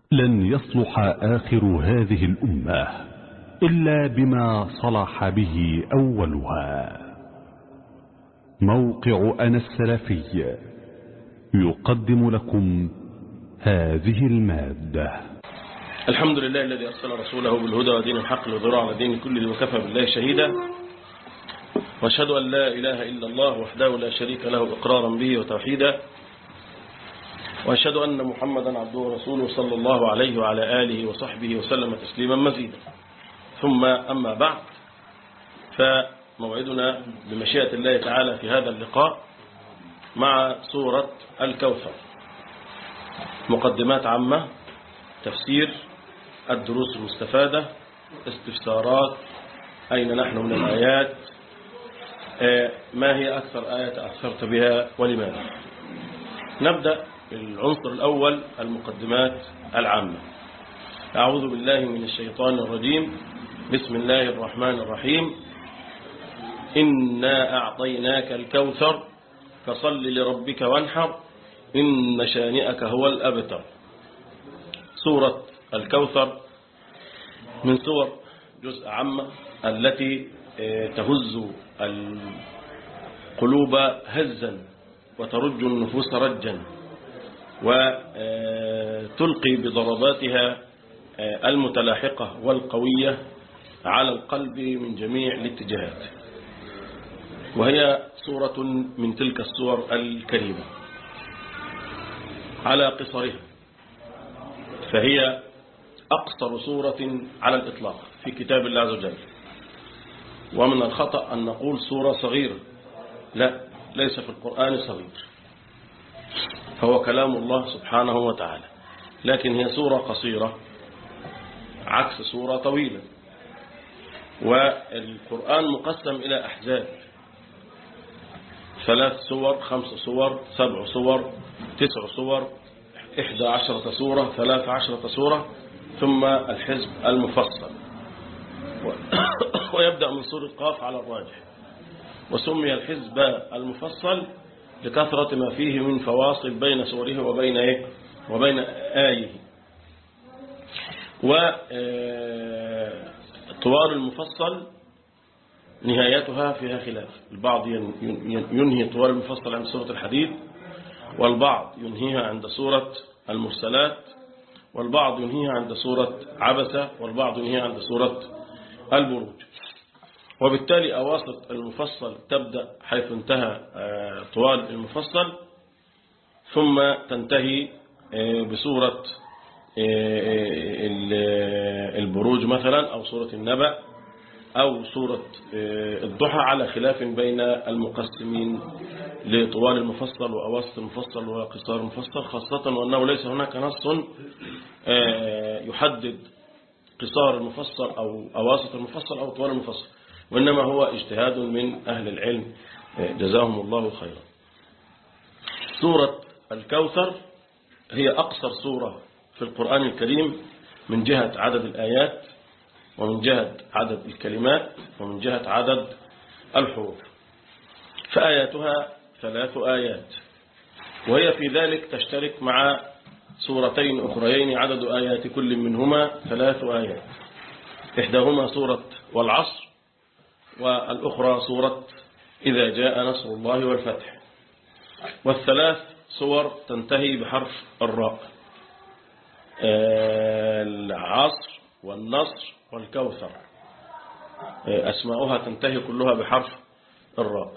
لن يصلح آخر هذه الأمة إلا بما صلح به أولها موقع أنا السلفي يقدم لكم هذه المادة الحمد لله الذي أرسل رسوله بالهدى ودين الحق ليظهره على دين كله وكفى بالله شهيدا واشهد أن لا إله إلا الله وحده لا شريك له إقرارا به وتوحيدا وأشهد أن محمدا عبده ورسوله صلى الله عليه وعلى آله وصحبه وسلم تسليما مزيدا ثم أما بعد فموعدنا بمشيئة الله تعالى في هذا اللقاء مع سورة الكوثر مقدمات عامة تفسير الدروس المستفادة استفسارات أين نحن من الآيات ما هي أكثر آية تأثرت بها ولماذا نبدأ بالعنصر الأول المقدمات العامة أعوذ بالله من الشيطان الرجيم بسم الله الرحمن الرحيم إنا أعطيناك الكوثر فصل لربك وانحر إن شانئك هو الأبتر سورة الكوثر من سور جزء عامة التي تهز القلوب هزا وترج النفوس رجا وتلقي بضرباتها المتلاحقة والقوية على القلب من جميع الاتجاهات وهي سورة من تلك السور الكريمة على قصرها فهي أقصر سورة على الإطلاق في كتاب الله عز وجل ومن الخطأ أن نقول سورة صغيرة لا ليس في القرآن صغير فهو كلام الله سبحانه وتعالى لكن هي سورة قصيرة عكس سورة طويلة والقرآن مقسم إلى أحزاب ثلاث سور خمس سور سبع سور تسع سور إحدى عشرة سورة ثلاث عشرة سورة ثم الحزب المفصل ويبدأ من سورة قاف على الراجح وسمي الحزب المفصل لكثرة ما فيه من فواصل بين سوره وبين إيه وبين آيه وطوال المفصل نهايتها فيها خلاف البعض ينهي طوال المفصل عند سورة الحديد والبعض ينهيها عند سورة المرسلات والبعض ينهيها عند سورة عبسة والبعض ينهيها عند سورة البروج وبالتالي أواسط المفصل تبدأ حيث انتهى طوال المفصل ثم تنتهي بسورة البروج مثلا أو سورة النبأ أو سورة الضحى على خلاف بين المقسمين لطوال المفصل وأواسط المفصل وقصار المفصل خاصة وأنه ليس هناك نص يحدد قصار المفصل أو أواسط المفصل أو طوال المفصل وإنما هو اجتهاد من أهل العلم جزاهم الله خيرا سورة الكوثر هي أقصر سورة في القرآن الكريم من جهة عدد الآيات ومن جهة عدد الكلمات ومن جهة عدد الحروف فآياتها ثلاث آيات وهي في ذلك تشترك مع سورتين أخريين عدد آيات كل منهما ثلاث آيات إحداهما سورة والعصر والأخرى سورة إذا جاء نصر الله والفتح والثلاث سور تنتهي بحرف الراء العصر والنصر والكوثر أسماؤها تنتهي كلها بحرف الراء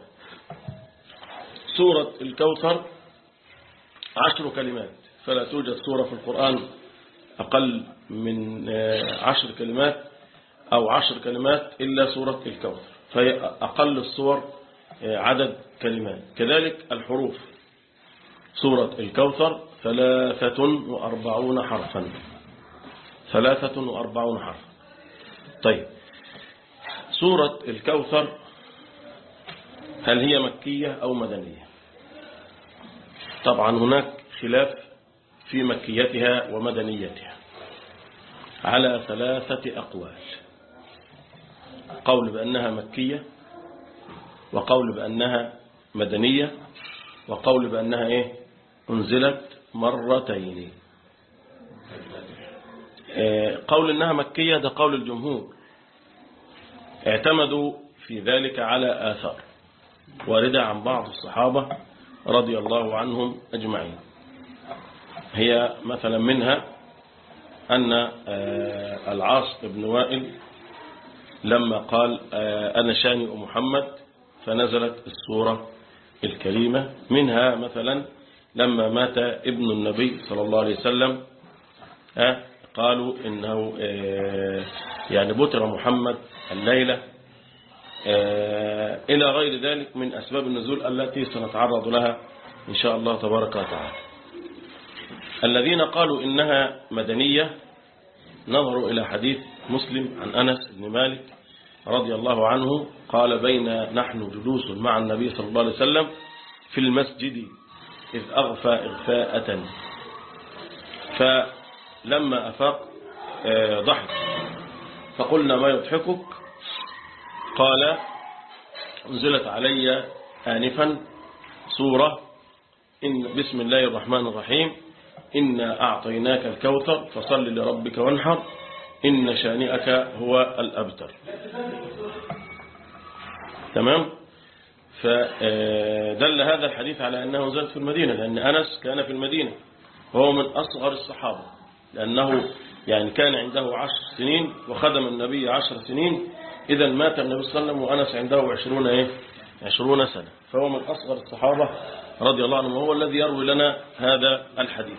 سورة الكوثر عشر كلمات فلا توجد سورة في القرآن أقل من عشر كلمات أو عشر كلمات إلا سورة الكوثر فهي أقل الصور عدد كلمات كذلك الحروف سورة الكوثر ثلاثة وأربعون حرفا ثلاثة وأربعون حرفا طيب سورة الكوثر هل هي مكية أو مدنية طبعا هناك خلاف في مكيتها ومدنيتها على ثلاثة أقوال قول بأنها مكية وقول بأنها مدنية وقول بأنها إيه أنزلت مرتين قول إنها مكية ده قول الجمهور اعتمدوا في ذلك على آثار واردة عن بعض الصحابة رضي الله عنهم أجمعين هي مثلا منها أن العاص بن وائل لما قال أنا شانئ محمد فنزلت السورة الكريمة منها مثلا لما مات ابن النبي صلى الله عليه وسلم قالوا إنه يعني بتر محمد الليلة إلى غير ذلك من أسباب النزول التي سنتعرض لها إن شاء الله تبارك وتعالى الذين قالوا إنها مدنية نظروا إلى حديث مسلم عن أنس بن مالك رضي الله عنه قال بين نحن جلوس مع النبي صلى الله عليه وسلم في المسجد إذ أغفى إغفاءة فلما أفاق ضحك فقلنا ما يضحكك قال انزلت علي آنفا سورة إن بسم الله الرحمن الرحيم إنا أعطيناك الكوثر فصل لربك وانحر إن شانئك هو الأبتر تمام فدل هذا الحديث على أنه نزلت في المدينة لأن أنس كان في المدينة وهو من أصغر الصحابة لأنه يعني كان عنده عشر سنين وخدم النبي عشر سنين إذا مات النبي صلى الله عليه وسلم وأنس عنده عشرون, إيه؟ عشرون سنة فهو من أصغر الصحابة رضي الله عنه وهو الذي يروي لنا هذا الحديث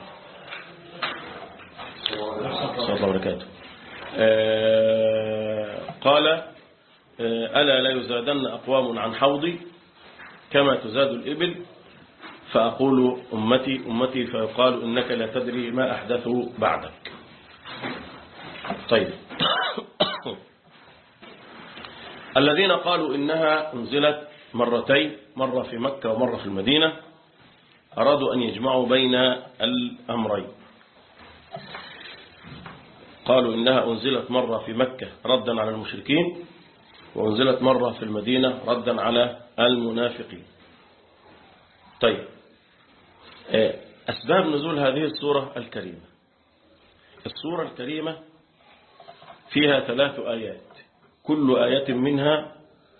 صلى الله وبركاته قال ألا لا يزادن أقوام عن حوضي كما تزاد الإبل فأقول أمتي أمتي فيقال إنك لا تدري ما أحدثوا بعدك طيب الذين قالوا إنها أنزلت مرتين مرة في مكة ومرة في المدينة أرادوا أن يجمعوا بين الأمرين قالوا إنها أنزلت مرة في مكة ردا على المشركين وأنزلت مرة في المدينة ردا على المنافقين طيب أسباب نزول هذه السورة الكريمة السورة الكريمة فيها ثلاث آيات كل آية منها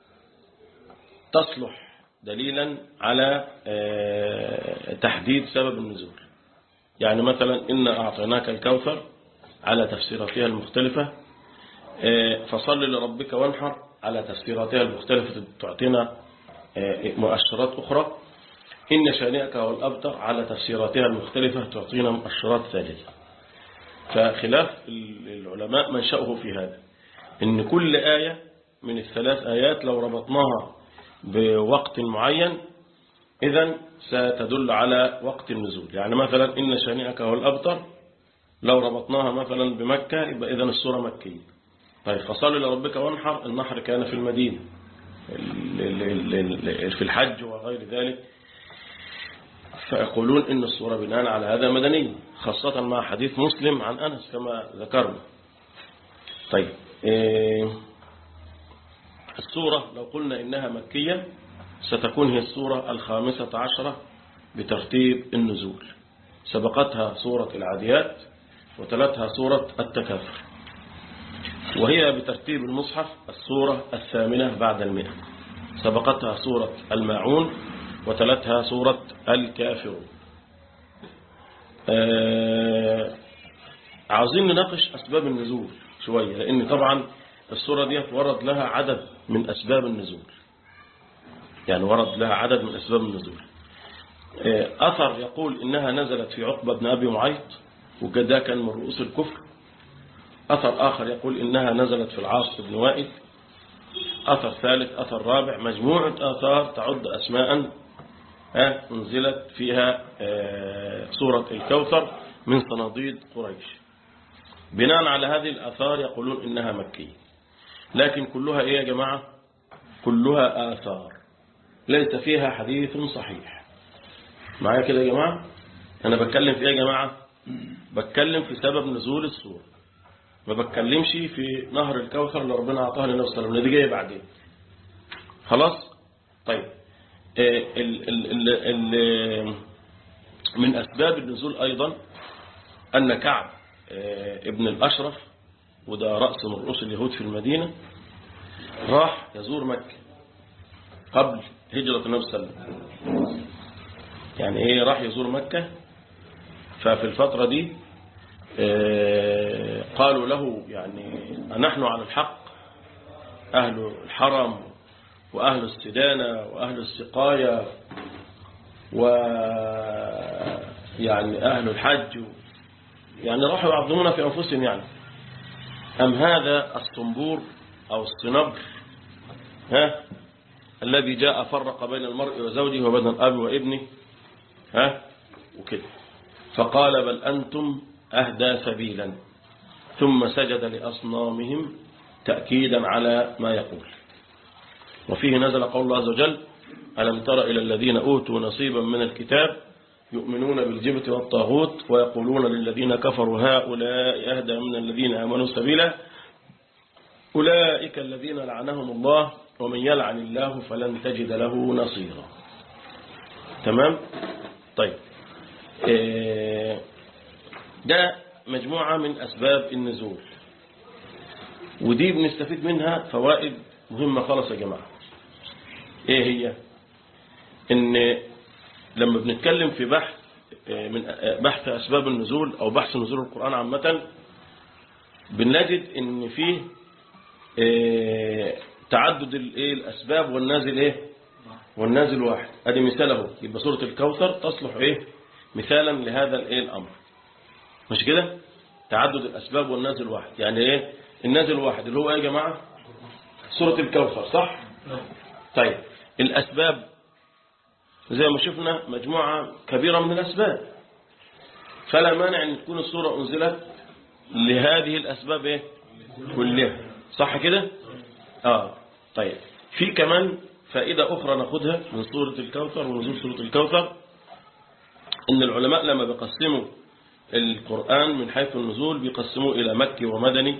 تصلح دليلا على تحديد سبب النزول يعني مثلا إن أعطيناك الكوثر على تفسيراتها المختلفة فصل لربك وانحر على تفسيراتها المختلفة تعطينا مؤشرات أخرى إن شانئك هو الأبتر على تفسيراتها المختلفة تعطينا مؤشرات ثالثة فخلاف العلماء منشأه في هذا إن كل آية من الثلاث آيات لو ربطناها بوقت معين إذا ستدل على وقت النزول يعني مثلا إن شانئك هو الأبتر لو ربطناها مثلا بمكة يبقى إذا السورة مكية طيب فصل لربك وانحر النحر كان في المدينة في الحج وغير ذلك فيقولون إن السورة بناء على هذا مدني خاصة مع حديث مسلم عن أنس كما ذكرنا طيب السورة لو قلنا إنها مكية ستكون هي السورة الخامسة عشرة بترتيب النزول سبقتها سورة العاديات وتلتها سورة التكاثر وهي بترتيب المصحف السورة الثامنة بعد المئة سبقتها سورة الماعون وتلتها سورة الكافرون آه عاوزين نناقش أسباب النزول شوية لأن طبعا السورة دي ورد لها عدد من أسباب النزول يعني ورد لها عدد من أسباب النزول آه أثر يقول إنها نزلت في عقبة بن أبي معيط وكذا كان من رؤوس الكفر أثر آخر يقول إنها نزلت في العاص بن وائل أثر ثالث أثر رابع مجموعة آثار تعد أسماء انزلت فيها سورة الكوثر من صناديد قريش بناء على هذه الآثار يقولون إنها مكية لكن كلها إيه يا جماعة كلها آثار ليس فيها حديث صحيح معايا كده يا جماعة أنا بتكلم في إيه يا جماعة بتكلم في سبب نزول السورة ما بتكلمش في نهر الكوثر اللي ربنا أعطاها للنبي صلى الله عليه وسلم دي جايه بعدين خلاص طيب ال ال ال ال من أسباب النزول أيضا أن كعب آه، ابن الأشرف وده رأس من رؤوس اليهود في المدينة راح يزور مكة قبل هجرة النبي صلى الله عليه وسلم يعني ايه راح يزور مكة ففي الفترة دي آه، قالوا له يعني نحن على الحق أهل الحرم وأهل السدانة وأهل السقاية و يعني أهل الحج يعني راحوا يعظمون في أنفسهم يعني أم هذا الصنبور أو الصنبر ها الذي جاء فرق بين المرء وزوجه وبين الأب وابنه ها وكده فقال بل أنتم أهدى سبيلا ثم سجد لأصنامهم تأكيدا على ما يقول وفيه نزل قول الله عز وجل ألم تر إلى الذين أوتوا نصيبا من الكتاب يؤمنون بالجبت والطاغوت ويقولون للذين كفروا هؤلاء أهدى من الذين آمنوا سبيلا أولئك الذين لعنهم الله ومن يلعن الله فلن تجد له نصيرا تمام طيب إيه، ده مجموعة من أسباب النزول ودي بنستفيد منها فوائد مهمة خالص يا جماعة ايه هي ان لما بنتكلم في بحث آه، من آه، بحث أسباب النزول أو بحث نزول القرآن عامة بنجد ان فيه آه، تعدد الايه الأسباب والنازل ايه والنازل واحد ادي مثال اهو يبقى سورة الكوثر تصلح ايه مثالا لهذا الايه الأمر مش كده تعدد الأسباب والنازل واحد يعني ايه النازل واحد اللي هو ايه يا جماعة سورة الكوثر صح طيب الأسباب زي ما شفنا مجموعة كبيرة من الأسباب فلا مانع أن تكون السورة أنزلت لهذه الأسباب إيه؟ كلها صح كده آه طيب في كمان فائدة أخرى ناخدها من سورة الكوثر ونزول سورة الكوثر إن العلماء لما بيقسموا القرآن من حيث النزول بيقسموه إلى مكي ومدني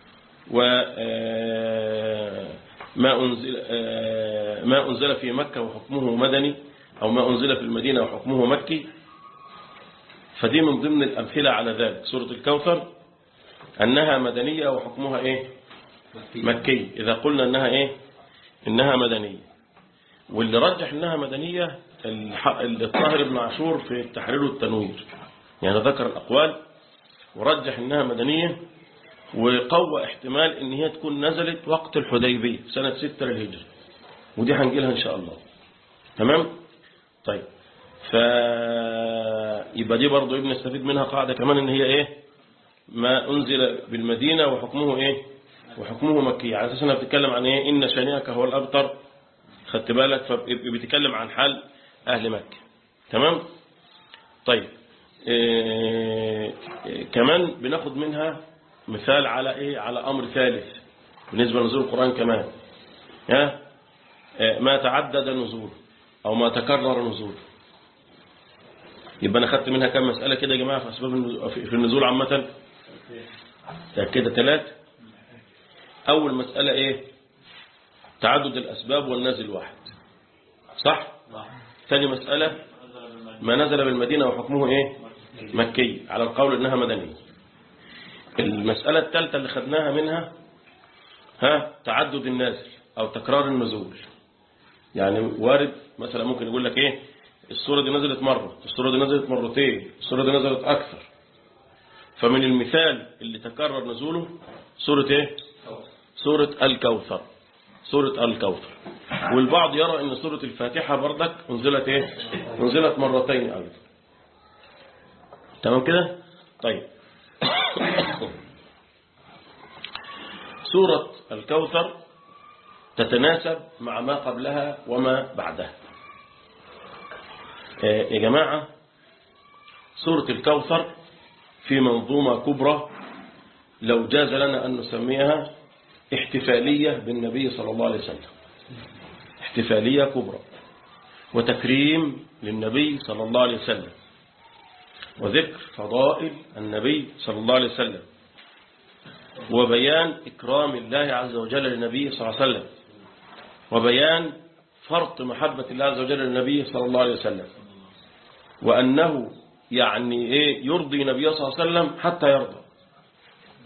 وما أنزل, آه، ما أنزل في مكة وحكمه مدني أو ما أنزل في المدينة وحكمه مكي فدي من ضمن الأمثلة على ذلك سورة الكوثر أنها مدنية وحكمها إيه مكي إذا قلنا أنها إيه إنها مدنية واللي رجح أنها مدنية الح- الطاهر بن عاشور في التحرير والتنوير يعني ذكر الأقوال ورجح أنها مدنية وقوى احتمال ان هي تكون نزلت وقت الحديبية سنة ستة للهجرة ودي هنجيلها ان شاء الله تمام طيب ف يبقى دي برضه ابن نستفيد منها قاعدة كمان ان هي ايه ما انزل بالمدينة وحكمه ايه وحكمه مكي على اساس انها بتتكلم عن ايه ان شانئك هو الابتر خدت بالك فبتتكلم عن حال اهل مكة تمام طيب إيه إيه كمان بناخد منها مثال على ايه على امر ثالث بالنسبه لنزول القران كمان ها آه، ما تعدد نزول او ما تكرر نزول يبقى انا خدت منها كم مساله كده يا جماعه في اسباب النزول- في في النزول عامه ده كده ثلاث اول مساله ايه تعدد الاسباب والنازل واحد صح ثاني مساله ما نزل بالمدينه وحكمه ايه مكي على القول انها مدنيه المسألة الثالثة اللي خدناها منها ها تعدد النازل أو تكرار النزول يعني وارد مثلا ممكن يقول لك إيه السورة دي نزلت مرة السورة دي نزلت مرتين السورة دي نزلت أكثر فمن المثال اللي تكرر نزوله سورة إيه سورة الكوثر سورة الكوثر والبعض يرى أن سورة الفاتحة بردك انزلت إيه انزلت مرتين أيضا تمام كده طيب سورة الكوثر تتناسب مع ما قبلها وما بعدها آه، يا جماعة سورة الكوثر في منظومة كبرى لو جاز لنا أن نسميها احتفالية بالنبي صلى الله عليه وسلم احتفالية كبرى وتكريم للنبي صلى الله عليه وسلم وذكر فضائل النبي صلى الله عليه وسلم وبيان إكرام الله عز وجل للنبي صلى الله عليه وسلم وبيان فرط محبة الله عز وجل للنبي صلى الله عليه وسلم وأنه يعني إيه يرضي نبيه صلى الله عليه وسلم حتى يرضى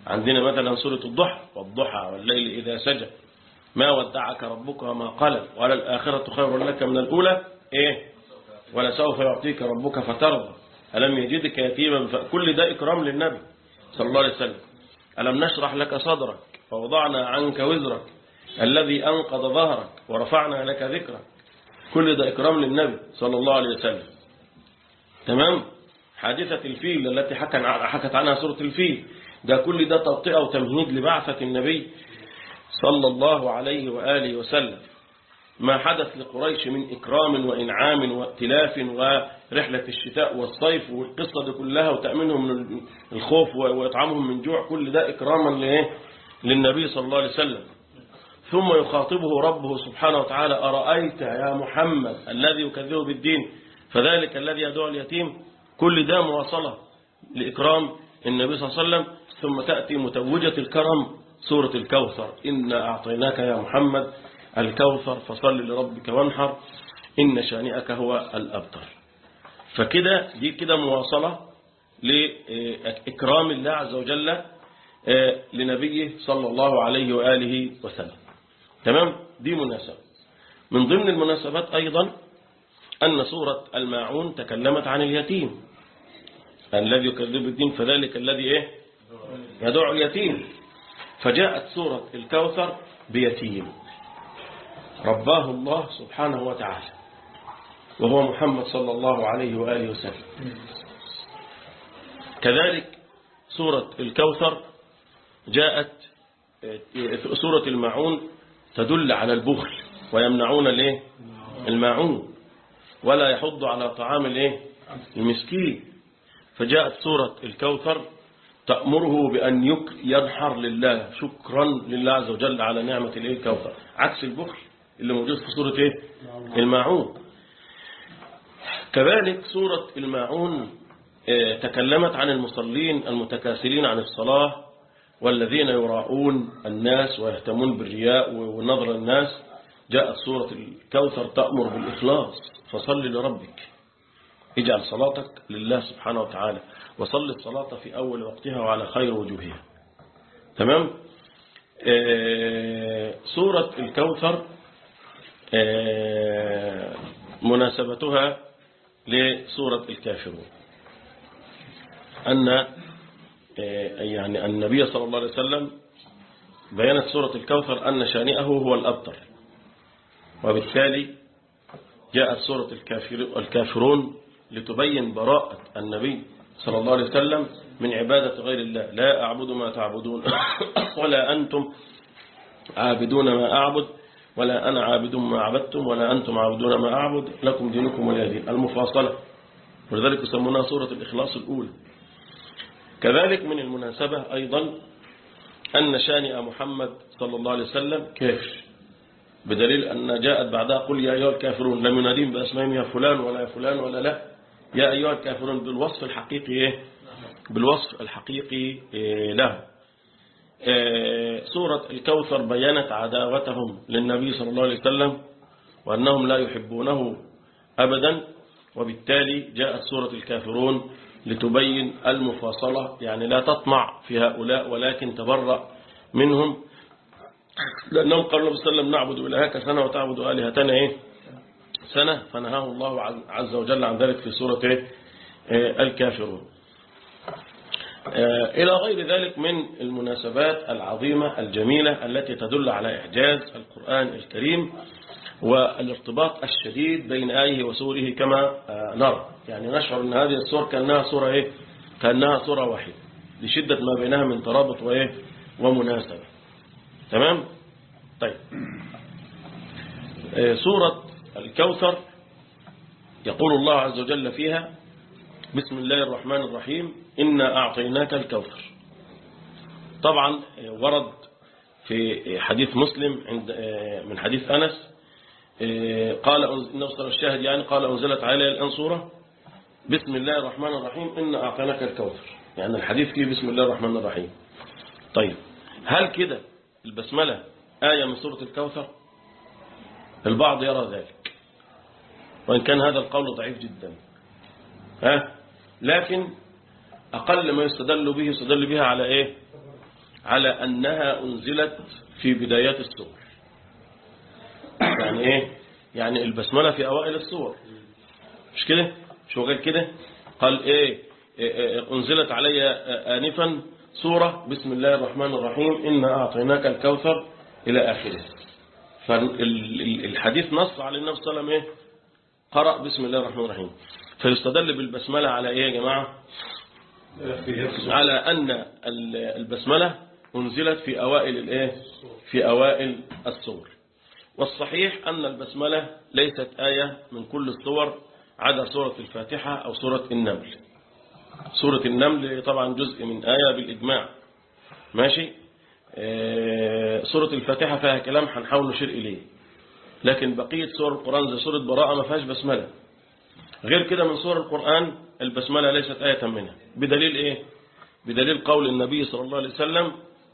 عندنا مثلا سورة الضحى والضحى والليل إذا سجى ما ودعك ربك وما قلى ولا الآخرة خير لك من الأولى إيه ولسوف يعطيك ربك فترضى ألم يجدك يتيما فكل ده إكرام للنبي صلى الله عليه وسلم ألم نشرح لك صدرك ووضعنا عنك وزرك الذي أنقض ظهرك ورفعنا لك ذكرك كل ده إكرام للنبي صلى الله عليه وسلم تمام حادثة الفيل التي حكت حكت عنها سورة الفيل ده كل ده توطئة وتمهيد لبعثة النبي صلى الله عليه وآله وسلم ما حدث لقريش من إكرام وإنعام وائتلاف ورحلة الشتاء والصيف والقصة دي كلها وتأمينهم من الخوف وإطعامهم من جوع كل ده إكراما لإيه؟ للنبي صلى الله عليه وسلم ثم يخاطبه ربه سبحانه وتعالى أرأيت يا محمد الذي يكذب بالدين فذلك الذي يدعو اليتيم كل ده مواصلة لإكرام النبي صلى الله عليه وسلم ثم تأتي متوجة الكرم سورة الكوثر إنا أعطيناك يا محمد الكوثر فصل لربك وانحر إن شانئك هو الأبتر فكده دي كده مواصلة لإكرام الله عز وجل لنبيه صلى الله عليه وآله وسلم تمام دي مناسبة من ضمن المناسبات أيضا أن سورة الماعون تكلمت عن اليتيم الذي يكذب الدين فذلك الذي إيه يدعو اليتيم فجاءت سورة الكوثر بيتيم رباه الله سبحانه وتعالى وهو محمد صلى الله عليه وآله وسلم كذلك سورة الكوثر جاءت سورة الماعون تدل على البخل ويمنعون الايه الماعون ولا يحض على طعام الايه المسكين فجاءت سورة الكوثر تأمره بأن ينحر لله شكرا لله عز وجل على نعمة الايه الكوثر عكس البخل اللي موجود في سورة ايه الماعون كذلك سورة الماعون تكلمت عن المصلين المتكاسلين عن الصلاة والذين يراؤون الناس ويهتمون بالرياء ونظر الناس جاءت سورة الكوثر تأمر بالإخلاص فصل لربك اجعل صلاتك لله سبحانه وتعالى وصل الصلاة في أول وقتها وعلى خير وجوهها تمام آه سورة الكوثر آه مناسبتها لسورة الكافرون أن يعني النبي صلى الله عليه وسلم بيانت سورة الكوثر أن شانئه هو الأبتر وبالتالي جاءت سورة الكافرون لتبين براءة النبي صلى الله عليه وسلم من عبادة غير الله لا أعبد ما تعبدون ولا أنتم عابدون ما أعبد ولا أنا عابد ما عبدتم ولا أنتم عابدون ما أعبد لكم دينكم ولي دين المفاصلة ولذلك يسمونها سورة الإخلاص الأولى كذلك من المناسبة أيضا أن شانئ محمد صلى الله عليه وسلم كافر بدليل أن جاءت بعدها قل يا أيها الكافرون لم ينادين بأسمائهم يا فلان ولا يا فلان ولا لا يا أيها الكافرون بالوصف الحقيقي إيه؟ بالوصف الحقيقي إيه له إيه سورة الكوثر بيانت عداوتهم للنبي صلى الله عليه وسلم وأنهم لا يحبونه أبدا وبالتالي جاءت سورة الكافرون لتبين المفاصلة يعني لا تطمع في هؤلاء ولكن تبرأ منهم لأنهم قالوا النبي صلى الله عليه وسلم نعبد إلهك سنة وتعبد آلهتنا إيه سنة فنهاه الله عز وجل عن ذلك في سورة إيه الكافرون إلى غير ذلك من المناسبات العظيمة الجميلة التي تدل على إعجاز القرآن الكريم والارتباط الشديد بين آيه وسوره كما نرى يعني نشعر أن هذه السور كأنها سورة إيه؟ كأنها سورة واحدة لشدة ما بينها من ترابط وإيه؟ ومناسبة تمام طيب سورة الكوثر يقول الله عز وجل فيها بسم الله الرحمن الرحيم إنا أعطيناك الكوثر طبعا ورد في حديث مسلم عند من حديث أنس قال نصر الشاهد يعني قال أنزلت علي الآن سورة بسم الله الرحمن الرحيم إنا أعطيناك الكوثر يعني الحديث فيه بسم الله الرحمن الرحيم طيب هل كده البسملة آية من سورة الكوثر البعض يرى ذلك وإن كان هذا القول ضعيف جدا ها لكن أقل ما يستدل به يستدل بها على إيه على أنها أنزلت في بدايات السور يعني إيه يعني البسملة في أوائل السور مش كده شو قال كده قال إيه, إيه, إيه أنزلت علي آنفا سورة بسم الله الرحمن الرحيم إنا أعطيناك الكوثر إلى آخره فالحديث نص على النبي صلى الله عليه وسلم إيه قرأ بسم الله الرحمن الرحيم فيستدل بالبسملة على إيه يا جماعة على أن البسملة أنزلت في أوائل الإيه في أوائل السور والصحيح أن البسملة ليست آية من كل السور عدا سورة الفاتحة أو سورة النمل سورة النمل طبعا جزء من آية بالإجماع ماشي آه سورة الفاتحة فيها كلام هنحاول نشير إليه لكن بقية سور القرآن زي سورة براءة ما فيهاش بسملة غير كده من سور القرآن البسملة ليست آية منها بدليل إيه بدليل قول النبي صلى الله عليه وسلم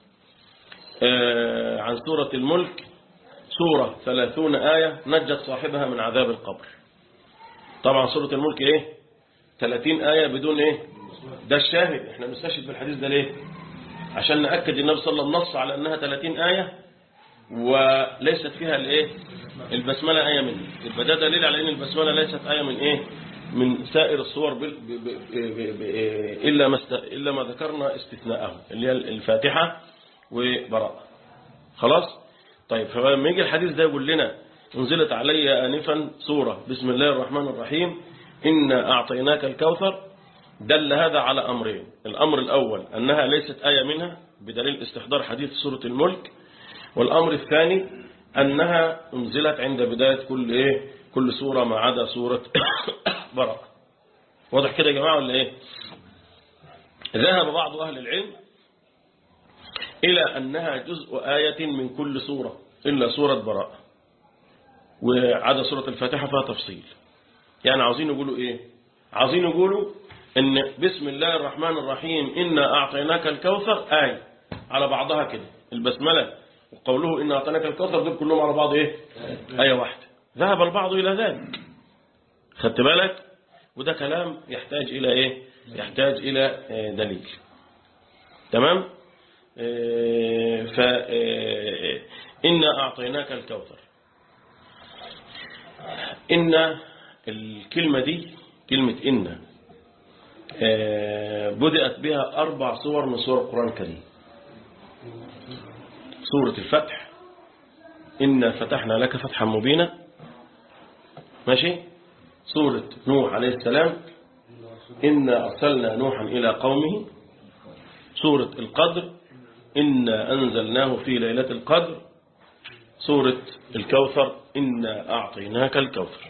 آه عن سورة الملك سورة ثلاثون آية نجت صاحبها من عذاب القبر طبعا سورة الملك إيه 30 آية بدون إيه ده الشاهد احنا بنستشهد بالحديث ده ليه عشان نأكد النبي صلى الله عليه وسلم نص على أنها 30 آية وليست فيها الايه البسملة آية منه يبقى ده دليل على أن البسملة ليست آية من إيه من سائر الصور بال... ب... ب... ب... ب... إلا, ما است... إلا ما ذكرنا استثناءه اللي هي الفاتحة وبراءة خلاص طيب فلما يجي الحديث ده يقول لنا انزلت علي آنفا سورة بسم الله الرحمن الرحيم إنا أعطيناك الكوثر دل هذا على أمرين الأمر الأول أنها ليست آية منها بدليل استحضار حديث سورة الملك والأمر الثاني أنها أنزلت عند بداية كل إيه كل سورة ما عدا سورة براءة واضح كده يا جماعة ولا إيه ذهب بعض أهل العلم إلى أنها جزء آية من كل سورة إلا سورة براءة وعدا سورة الفاتحة فيها تفصيل يعني عاوزين يقولوا إيه عاوزين يقولوا إن بسم الله الرحمن الرحيم إنا أعطيناك الكوثر آية على بعضها كده البسملة وقوله إنا أعطيناك الكوثر دول كلهم على بعض إيه آية واحدة ذهب البعض إلى ذلك خدت بالك وده كلام يحتاج إلى إيه يحتاج إلى دليل تمام فإنا أعطيناك الكوثر إن الكلمة دي كلمة إن بدأت بها أربع صور من صور القرآن الكريم سورة الفتح إنا فتحنا لك فتحا مبينا ماشي سورة نوح عليه السلام إنا أرسلنا نوحا إلى قومه سورة القدر إنا أنزلناه في ليلة القدر سورة الكوثر إنا أعطيناك الكوثر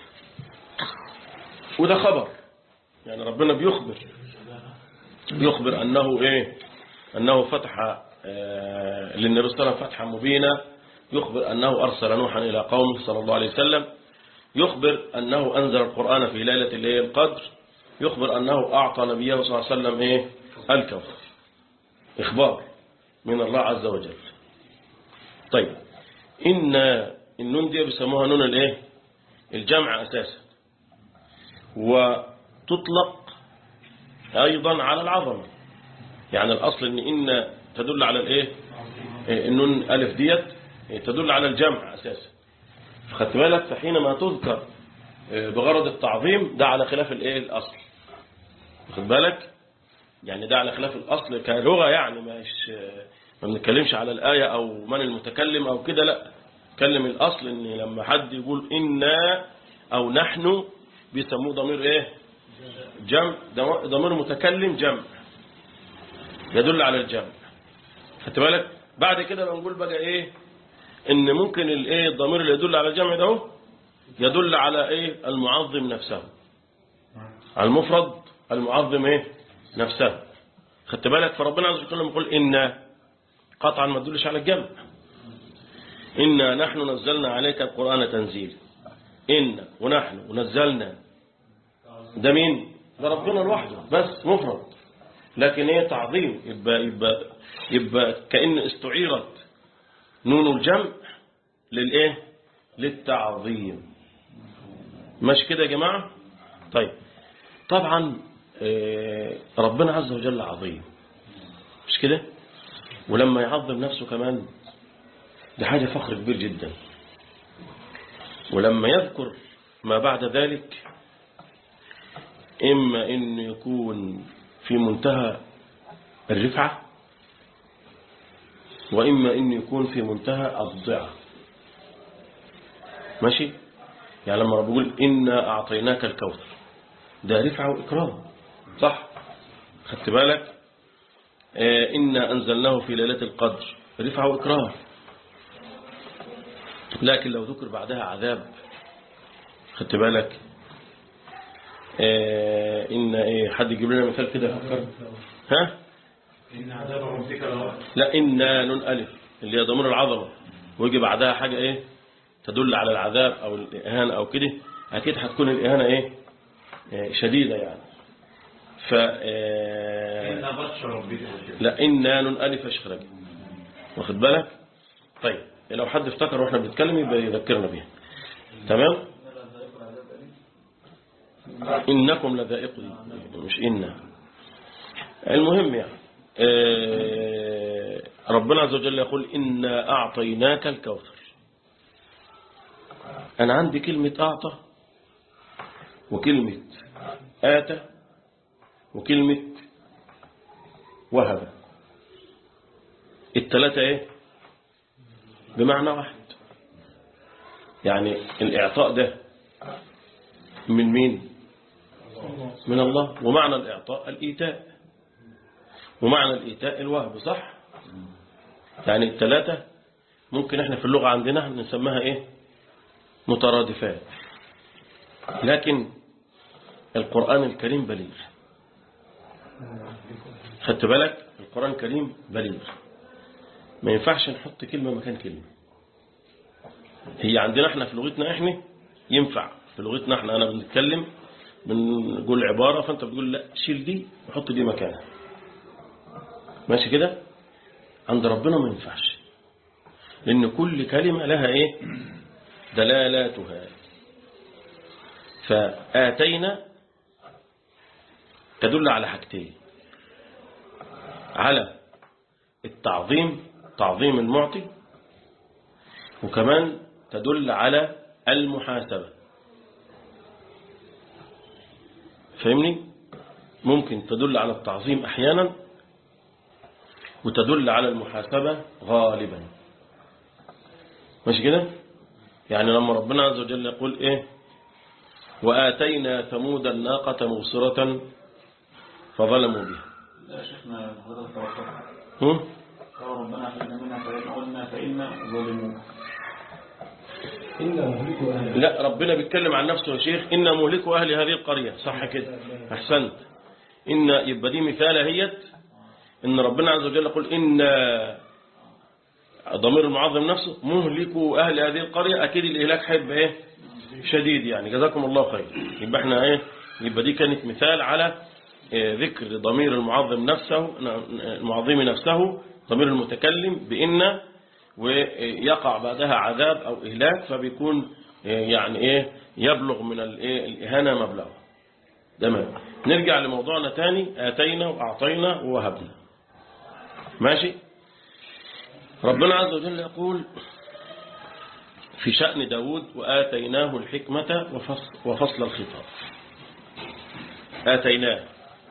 وده خبر يعني ربنا بيخبر بيخبر أنه إيه أنه فتح آه للنبي صلى الله عليه وسلم فتحا مبينا يخبر أنه أرسل نوحا إلى قومه صلى الله عليه وسلم يخبر أنه أنزل القرآن في ليلة الليل القدر يخبر أنه أعطى نبيه صلى الله عليه وسلم إيه الكوثر إخبار من الله عز وجل طيب إن النون دي بيسموها نون الإيه الجمع أساسا وتطلق أيضا على العظمة يعني الأصل إن إن تدل على الإيه النون ألف ديت تدل على الجمع أساسا خدت بالك فحينما تذكر بغرض التعظيم ده على خلاف الإيه الأصل خد بالك يعني ده على خلاف الأصل كلغة يعني مش ما بنتكلمش على الآية أو من المتكلم أو كده لا كلم الأصل إن لما حد يقول إنا أو نحن بيسموه ضمير إيه جمع ضمير متكلم جمع يدل على الجمع خدت بالك بعد كده بنقول بقى إيه إن ممكن الإيه الضمير اللي يدل على الجمع ده يدل على إيه المعظم نفسه على المفرد المعظم إيه نفسه خدت بالك فربنا عز وجل لما يقول إنا قطعا ما تدلش على الجمع إنا نحن نزلنا عليك القرآن تنزيل إن ونحن ونزلنا ده مين ده ربنا لوحده بس مفرد لكن ايه تعظيم يبقى, يبقى, يبقى كأن استعيرت نون الجمع للايه للتعظيم مش كده يا جماعة طيب طبعا ربنا عز وجل عظيم مش كده ولما يعظم نفسه كمان دي حاجة فخر كبير جدا ولما يذكر ما بعد ذلك إما أن يكون في منتهى الرفعة وإما أن يكون في منتهى الضعف ماشي يعني لما بقول إنا أعطيناك الكوثر ده رفعة وإكرام صح خدت بالك آه إنا أنزلناه في ليلة القدر رفعة وإكرام لكن لو ذكر بعدها عذاب خدت بالك آه إن إيه حد يجيب لنا مثال كده فكر ها إن عذاب ربك لواقع لا إنا نون ألف اللي هي ضمير العظمة ويجي بعدها حاجة إيه تدل على العذاب أو الإهانة أو كده أكيد هتكون الإهانة إيه آه، شديدة يعني ف آه، إن بطش ربك لا إنا نون ألف أشخرج واخد بالك طيب لو حد افتكر واحنا بنتكلم يبقى يذكرنا بيها تمام إنكم لذائق دي مش إنا المهم يعني آه، ربنا عز وجل يقول إنا أعطيناك الكوثر أنا عندي كلمة أعطى وكلمة آتى وكلمة وهب الثلاثة ايه بمعنى واحد يعني الإعطاء ده من مين من الله ومعنى الإعطاء الإيتاء ومعنى الإيتاء الوهب صح يعني الثلاثة ممكن احنا في اللغة عندنا نسميها ايه مترادفات لكن القرآن الكريم بليغ خدت بالك القرآن الكريم بليغ ما ينفعش نحط كلمة مكان كلمة هي عندنا احنا في لغتنا احنا ينفع في لغتنا احنا انا بنتكلم بنقول عبارة فانت بتقول لا شيل دي وحط دي مكانها ماشي كده عند ربنا ما ينفعش لان كل كلمة لها ايه دلالاتها فآتينا تدل على حاجتين على التعظيم تعظيم المعطي وكمان تدل على المحاسبة فاهمني ممكن تدل على التعظيم أحيانا وتدل على المحاسبة غالبا ماشي كده يعني لما ربنا عز وجل يقول ايه وآتينا ثمود الناقة مبصرة فظلموا بها لا يا شيخنا هذا التوقع هم؟ قال ربنا أخذنا منها فإن قلنا فإن ظلموا لا ربنا بيتكلم عن نفسه يا شيخ إن مهلك أهل هذه القرية صح كده أحسنت إن يبقى دي مثال هيت إن ربنا عز وجل يقول إن ضمير المعظم نفسه مهلك أهل هذه القرية أكيد الإهلاك هيبقى إيه شديد يعني جزاكم الله خير يبقى احنا إيه يبقى دي كانت مثال على إيه، ذكر ضمير المعظم نفسه المعظم نفسه ضمير المتكلم بإن ويقع بعدها عذاب أو إهلاك فبيكون يعني إيه يبلغ من الإيه الإهانة مبلغه تمام نرجع لموضوعنا تاني آتينا وأعطينا ووهبنا ماشي ربنا عز وجل يقول في شأن داود وآتيناه الحكمة وفصل, وفصل الخطاب آتيناه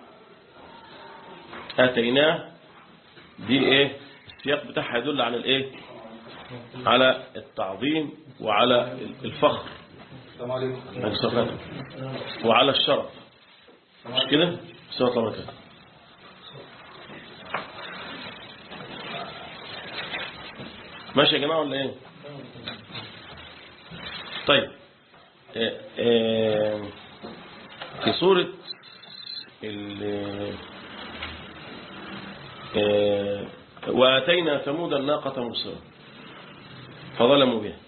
آتيناه دي ايه السياق بتاعها يدل على الايه على التعظيم وعلى الفخر السلام عليكم عليه الصلاة والسلام. وعلى الشرف مش كده سورة الله وبركاته ماشي يا جماعة ولا ايه طيب آه، آه، في سورة ال- آه، وآتينا ثمود الناقة مبصرة فظلموا بها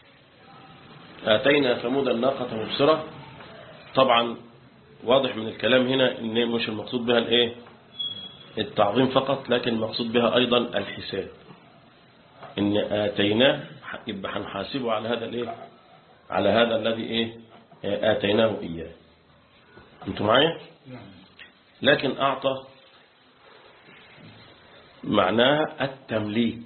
آتينا ثمود الناقة مبصرة طبعا واضح من الكلام هنا ان مش المقصود بها الايه التعظيم فقط لكن المقصود بها ايضا الحساب ان آتيناه يبقى هنحاسبه على هذا الايه على هذا الذي ايه آتيناه إياه انتوا معايا لكن أعطى معناها التمليك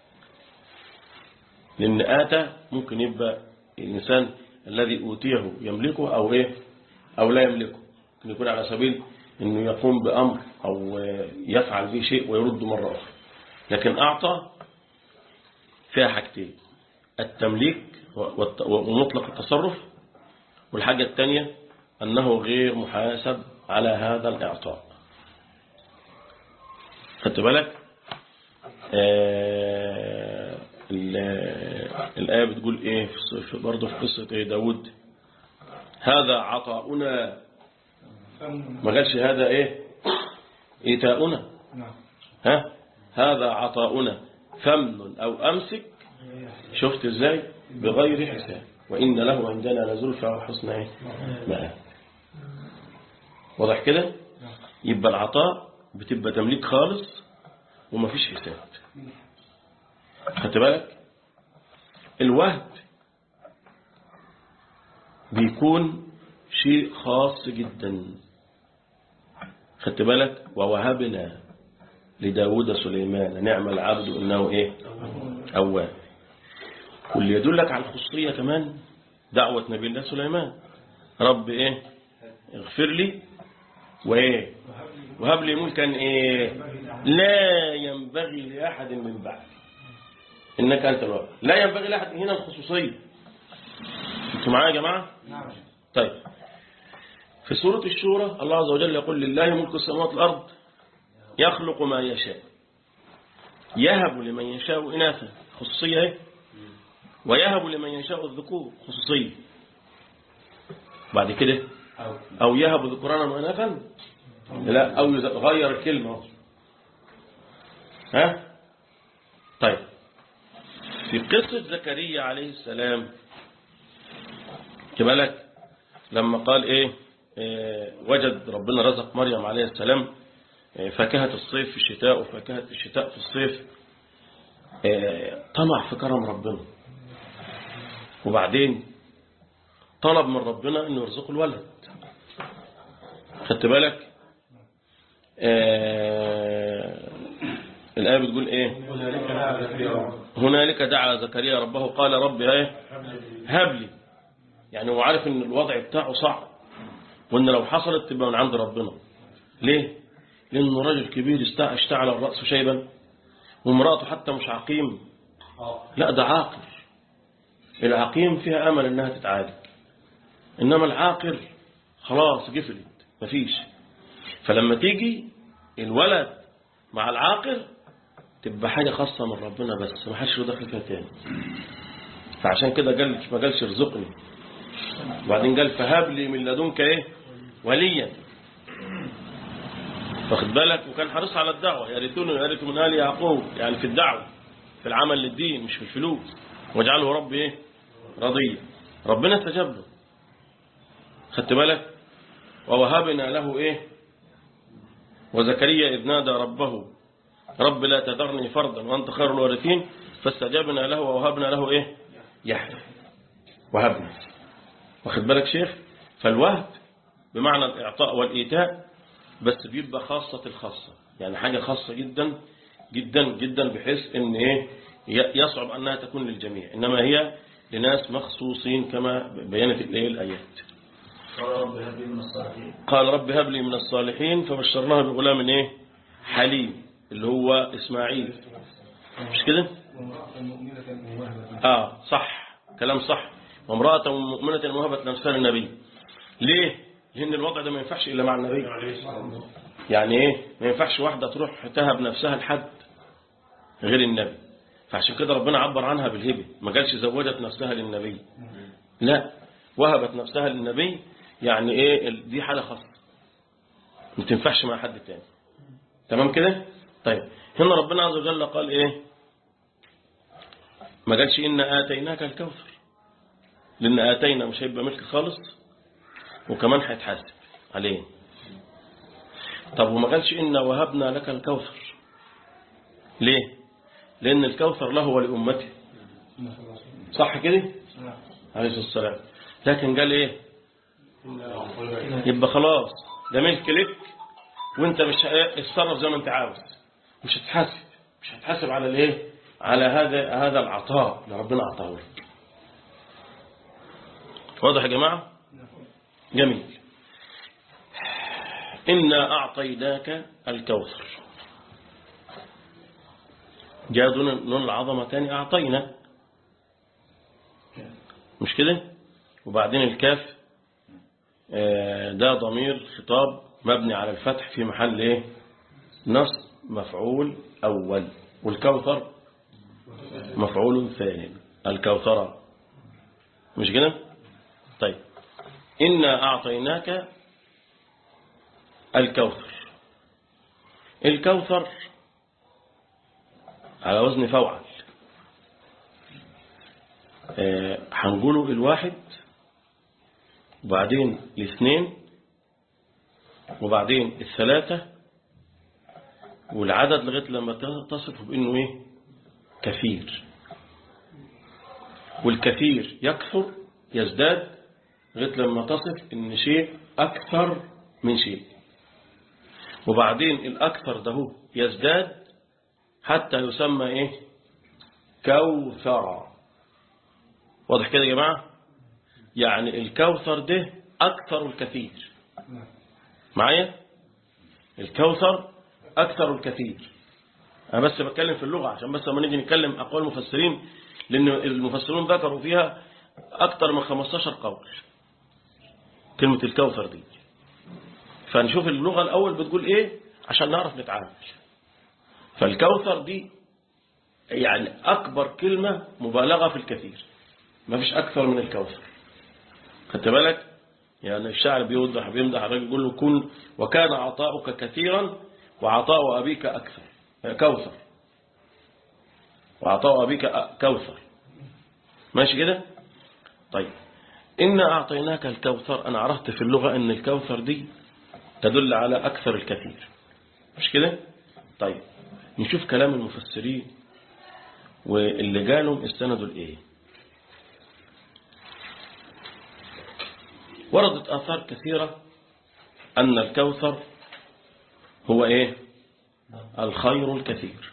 لأن آتى ممكن يبقى الإنسان الذي أوتيه يملكه أو إيه أو لا يملكه ممكن يكون على سبيل أنه يقوم بأمر أو يفعل به شيء ويرد مرة أخرى لكن أعطى فيها حاجتين التمليك والت- ومطلق التصرف والحاجة الثانية أنه غير محاسب على هذا الإعطاء خدت بالك آه ال- الآية بتقول إيه في الص- في- برضه في قصة إيه داود هذا عطاؤنا ما قالش هذا إيه إيتاؤنا ها هذا عطاؤنا فمن أو أمسك شفت إزاي بغير حساب وإن له عندنا لزلفى وحسن إيه مآب واضح كده يبقى العطاء بتبقى تمليك خالص ومفيش حساب خدت بالك الوهب بيكون شيء خاص جدا خدت بالك ووهبنا لداود سليمان نعم العبد إنه إيه أواب واللي يدلك على الخصوصية كمان دعوة نبي الله سليمان رب إيه اغفر لي وإيه وهب لي ملكا إيه لا ينبغي لأحد من بعد إنك أنت الوهاب لا ينبغي لأحد هنا الخصوصية انتوا معايا يا جماعة طيب في سورة الشورى الله عز وجل يقول لله ملك السماوات والأرض يخلق ما يشاء يهب لمن يشاء إناثا خصوصية ايه ويهب لمن يشاء الذكور خصوصية بعد كده أو يهب ذكرانا وإناثا لا أو يغير الكلمة ها طيب في قصة زكريا عليه السلام بالك لما قال ايه, إيه وجد ربنا رزق مريم عليه السلام إيه فاكهة الصيف في الشتاء وفاكهة الشتاء في الصيف إيه طمع في كرم ربنا وبعدين طلب من ربنا انه يرزقه الولد خدت بالك الآية بتقول ايه هنالك دعا زكريا ربه قال رب ايه هب لي يعني هو عارف ان الوضع بتاعه صعب وان لو حصلت تبقى من عند ربنا ليه لانه راجل كبير اشتعل الرأس شيبا ومراته حتى مش عقيم لا ده عاقل العقيم فيها امل انها تتعالج انما العاقل خلاص قفلت مفيش فلما تيجي الولد مع العاقل تبقى حاجة خاصة من ربنا بس ما حدش له دخل فيها تاني فعشان كده قال ما قالش ارزقني وبعدين قال فهب لي من لدنك ايه وليا واخد بالك وكان حريص على الدعوة يرثون ويرث من آل يعقوب يعني في الدعوة في العمل للدين مش في الفلوس واجعله ربي ايه رضيا ربنا استجاب له خدت بالك ووهبنا له ايه وزكريا إذ نادى ربه رب لا تذرني فردا وأنت خير الوارثين فاستجابنا له ووهبنا له إيه يحيى وهبنا واخد بالك شيخ فالوهب بمعنى الإعطاء والإيتاء بس بيبقى خاصة الخاصة يعني حاجة خاصة جدا جدا جدا بحيث ان ايه يصعب انها تكون للجميع انما هي لناس مخصوصين كما بينت الايه الايات قال رب هب لي من الصالحين قال رب هب لي من الصالحين فبشرناه بغلام ايه حليم اللي هو اسماعيل مش كده اه صح كلام صح وامرأة مؤمنة موهبة نفسها للنبي ليه لان الوضع ده ما ينفعش الا مع النبي يعني ايه ما ينفعش واحدة تروح تهب نفسها لحد غير النبي فعشان كده ربنا عبر عنها بالهبة ما قالش زوجت نفسها للنبي لا وهبت نفسها للنبي يعني ايه دي حالة خاصة ما تنفعش مع حد تاني تمام كده طيب هنا ربنا عز وجل قال ايه ما قالش إن آتيناك الكوثر لأن آتينا مش هيبقى ملك خالص وكمان هيتحاسب عليه طب وما قالش إن وهبنا لك الكوثر ليه لأن الكوثر له ولأمته صح كده عليه الصلاة والسلام لكن قال ايه يبقى خلاص ده ملك لك وانت مش اتصرف زي ما انت عاوز مش هتحاسب مش هتحاسب على الايه على هذا هذا العطاء اللي ربنا اعطاه لك واضح يا جماعه جميل إنا أعطيناك الكوثر جاء دون نون العظمة تاني أعطينا مش كده وبعدين الكاف آه، ده ضمير خطاب مبني على الفتح في محل ايه نصب مفعول أول والكوثر مفعول ثاني الكوثرة مش كده طيب إنا أعطيناك الكوثر الكوثر على وزن فوعل آه، هنقوله الواحد وبعدين الاثنين وبعدين الثلاثة والعدد لغاية لما تصف بأنه إيه كثير والكثير يكثر يزداد لغاية لما تصف إن شيء أكثر من شيء وبعدين الأكثر ده هو يزداد حتى يسمى إيه كوثر واضح كده يا جماعة يعني الكوثر ده أكثر الكثير معايا الكوثر أكثر الكثير أنا بس بتكلم في اللغة عشان بس لما نيجي نتكلم أقوال المفسرين لأن المفسرون ذكروا فيها أكثر من 15 قول كلمة الكوثر دي فنشوف اللغة الأول بتقول إيه عشان نعرف نتعامل فالكوثر دي يعني أكبر كلمة مبالغة في الكثير ما فيش أكثر من الكوثر خدت بالك يعني الشاعر بيوضح بيمدح الراجل يقول له كن وكان عطاؤك كثيرا وعطاء أبيك أكثر كوثر وعطاء أبيك كوثر ماشي كده طيب إنا أعطيناك الكوثر أنا عرفت في اللغة أن الكوثر دي تدل على أكثر الكثير مش كده طيب نشوف كلام المفسرين واللي قالوا استندوا لإيه وردت آثار كثيرة أن الكوثر هو إيه الخير الكثير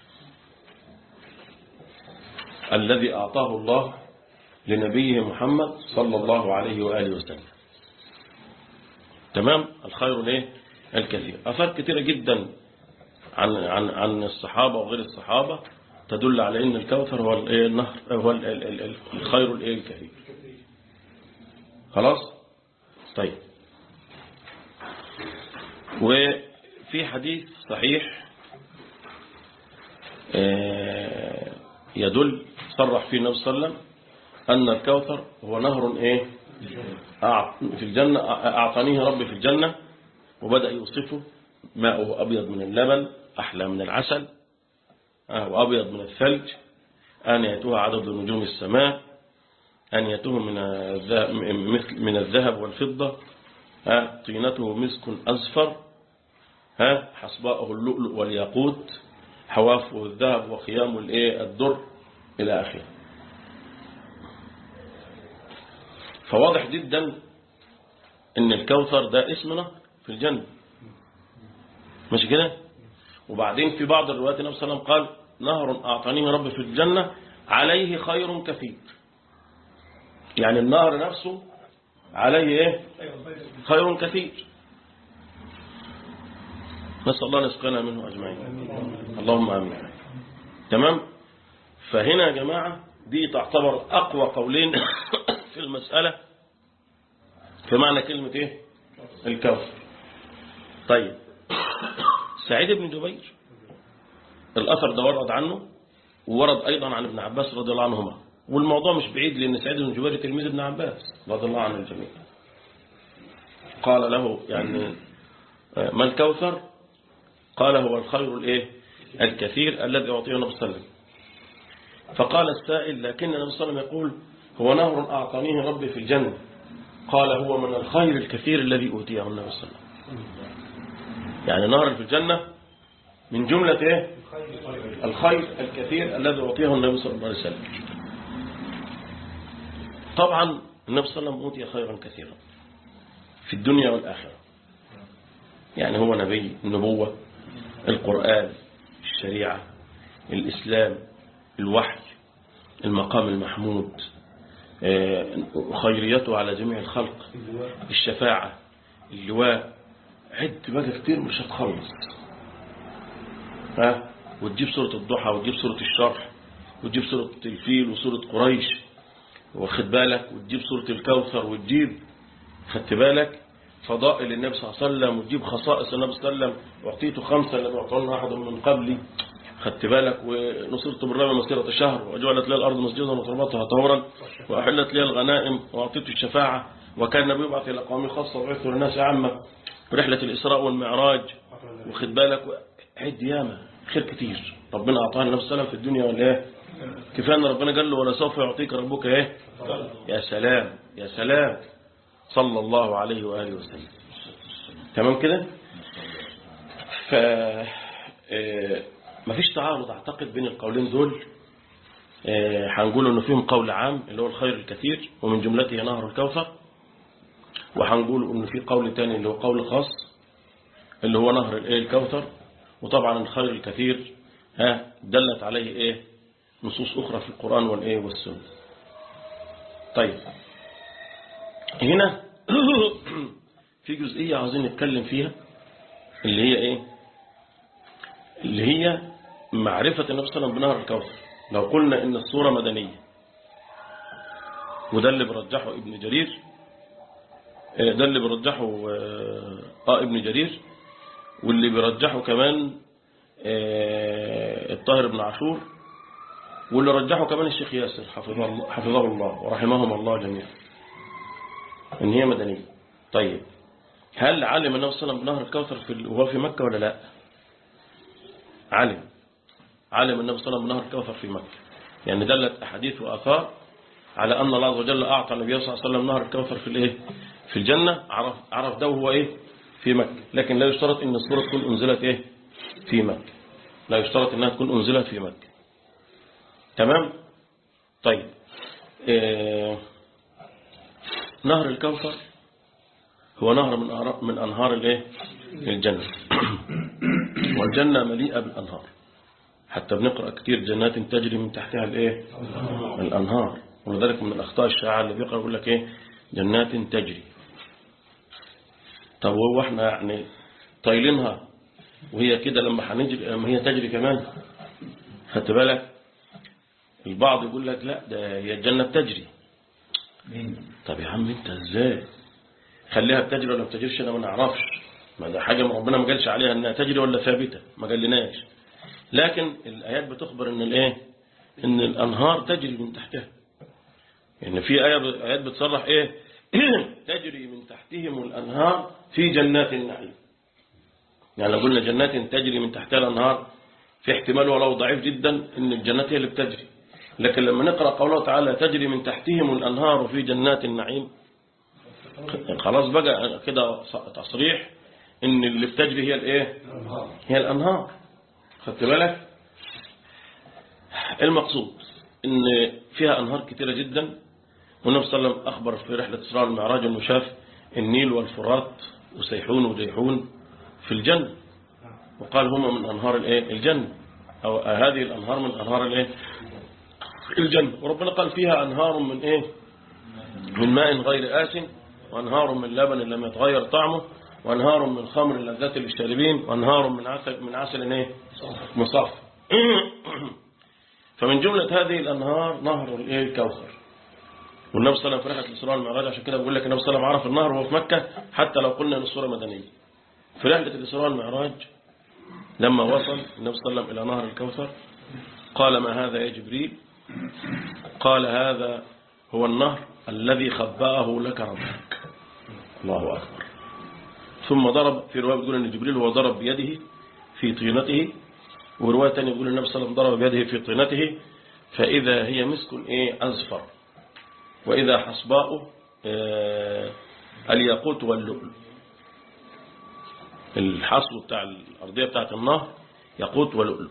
الذي أعطاه الله لنبيه محمد صلى الله عليه وآله وسلم تمام الخير الايه الكثير أثار كثيرة جدا عن عن عن الصحابة وغير الصحابة تدل على أن الكوثر هو الايه النهر هو ال- ال- ال- الخير الايه الكثير خلاص طيب وفي حديث صحيح آه، يدل صرح فيه النبي صلى الله عليه وسلم أن الكوثر هو نهر إيه أعط- في الجنة أعطانيه ربي في الجنة وبدأ يوصفه ماءه أبيض من اللبن أحلى من العسل آه، وأبيض من الثلج آنيته عدد نجوم السماء آنيته من الذهب, مثل من الذهب والفضة آه، طينته مسك أزفر ها حصباؤه اللؤلؤ والياقوت حوافه الذهب وخيام الايه الدر إلى آخره فواضح جدا ان الكوثر ده اسم نهر في الجنة مش كده وبعدين في بعض الروايات النبي صلى الله عليه وسلم قال نهر أعطانيه ربي في الجنة عليه خير كثير يعني النهر نفسه عليه ايه خير كثير نسأل الله أن يسقينا منه أجمعين اللهم آمين تمام فهنا يا جماعة دي تعتبر أقوى قولين في المسألة في معنى كلمة إيه الكوثر طيب سعيد بن جبير الأثر ده ورد عنه وورد أيضا عن ابن عباس رضي الله عنهما والموضوع مش بعيد لأن سعيد بن جبير تلميذ ابن عباس رضي الله عن الجميع قال له يعني ما الكوثر قال هو الخير الايه الكثير الذي أعطيه النبي صلى الله عليه وسلم فقال السائل لكن النبي صلى الله عليه وسلم يقول هو نهر أعطانيه ربي في الجنة قال هو من الخير الكثير الذي أوتيه النبي صلى الله عليه وسلم يعني نهر في الجنة من جملة ايه الخير الكثير الذي أعطيه النبي صلى الله عليه وسلم طبعا النبي صلى الله عليه وسلم أوتي خيرا كثيرا في الدنيا والآخرة يعني هو نبي النبوة القرآن الشريعة الإسلام الوحي المقام المحمود آه، خيريته على جميع الخلق الشفاعة اللواء عد بقى كتير مش هتخلص ها وتجيب سورة الضحى وتجيب سورة الشرح وتجيب سورة الفيل وسورة قريش واخد بالك وتجيب سورة الكوثر وتجيب خدت بالك فضائل النبي صلى الله عليه وسلم وتجيب خصائص النبي صلى الله عليه وسلم واعطيته خمسة لم يعطونا أحد من قبلي خدت بالك ونصرت بالرمى مسيرة شهر وجعلت لي الأرض مسجدا وتربتها طهورا وأحلت لي الغنائم وأعطيته الشفاعة وكان النبي يبعث إلى قومه خاصة وبعثه للناس عامة رحلة الإسراء والمعراج واخد بالك عد ياما خير كتير ربنا أعطاها النبي صلى الله عليه وسلم في الدنيا ولا إيه كفاية أن ربنا قال له ولا سوف يعطيك ربك إيه يا سلام يا سلام صلى الله عليه وآله وسلم تمام كده ف آه، مفيش تعارض أعتقد بين القولين دول آه، هنقول إنه فيهم قول عام اللي هو الخير الكثير ومن جملته نهر الكوثر وهنقول إنه في قول تاني اللي هو قول خاص اللي هو نهر الإيه الكوثر وطبعا الخير الكثير ها دلت عليه إيه نصوص أخرى في القرآن والإيه والسنة طيب هنا في جزئية عاوزين نتكلم فيها اللي هي ايه اللي هي معرفة النبي صلى الله عليه وسلم بنهر الكوثر لو قلنا ان الصورة مدنية وده اللي برجحه ابن جرير آه، ده اللي برجحه آه آه، ابن جرير واللي بيرجحه كمان آه، الطاهر بن عاشور واللي رجحه كمان الشيخ ياسر حفظه الله, حفظه الله ورحمهم الله جميعا ان هي مدنية طيب هل علم النبي صلى الله عليه وسلم بنهر الكوثر في ال- وهو في مكة ولا لا علم علم النبي صلى الله عليه وسلم بنهر الكوثر في مكة يعني دلت أحاديث وآثار على أن الله عز وجل أعطى النبي صلى الله عليه وسلم نهر الكوثر في الإيه في الجنة عرف, عرف ده وهو إيه في مكة لكن لا يشترط أن السورة تكون أنزلت إيه في مكة لا يشترط أنها تكون أنزلت في مكة تمام طيب إيه نهر الكوثر هو نهر من أنهار- من أنهار الايه الجنة والجنة مليئة بالأنهار حتى بنقرأ كتير جنات تجري من تحتها الايه الأنهار ولذلك من الأخطاء الشائعة اللي بيقرأ يقول لك ايه جنات تجري طب هو احنا يعني طايلينها وهي كده لما هنجري لما هي تجري كمان خدت بالك البعض يقول لك لا ده هي الجنة بتجري طب يا عم انت ازاي خليها بتجري ولا ما بتجريش انا ما نعرفش ما ده حاجه ربنا ما قالش عليها انها تجري ولا ثابته ما قالناش لكن الايات بتخبر ان الايه ان الانهار تجري من تحتها ان في ايه ايات بتصرح ايه تجري من تحتهم الانهار في جنات النعيم يعني لو قلنا جنات تجري من تحتها الانهار في احتمال ولو ضعيف جدا ان الجنات هي اللي بتجري لكن لما نقرا قوله تعالى تجري من تحتهم الانهار في جنات النعيم خلاص بقى كده تصريح ان اللي بتجري هي الايه هي الانهار خدت بالك المقصود ان فيها انهار كتيره جدا والنبي صلى الله عليه وسلم اخبر في رحله اسراء والمعراج انه شاف النيل والفرات وسيحون وجيحون في الجنه وقال هما من انهار الايه الجنه او هذه الانهار من انهار الايه الجنه وربنا قال فيها انهار من ايه من ماء غير آسن وأنهار من لبن لم يتغير طعمه وأنهار من خمر لذات للشاربين وأنهار من عسل من عسل إيه؟ مصاف فمن جملة هذه الأنهار نهر الإيه الكوثر والنبي صلى الله عليه وسلم في رحلة الإسراء والمعراج عشان كده بقول لك النبي صلى الله عليه وسلم عرف النهر وهو في مكة حتى لو قلنا ان الصورة مدنية في رحلة الإسراء والمعراج لما وصل النبي صلى الله عليه وسلم إلى نهر الكوثر قال ما هذا يا جبريل قال هذا هو النهر الذي خبأه لك ربك الله أكبر ثم ضرب في رواية بتقول أن جبريل هو ضرب بيده في طينته ورواية تانية بيقول النبي صلى الله عليه وسلم ضرب بيده في طينته فإذا هي مسك إيه أزفر وإذا حصباء آه الياقوت واللؤلؤ الحصو بتاع الأرضية بتاعت النهر ياقوت ولؤلؤ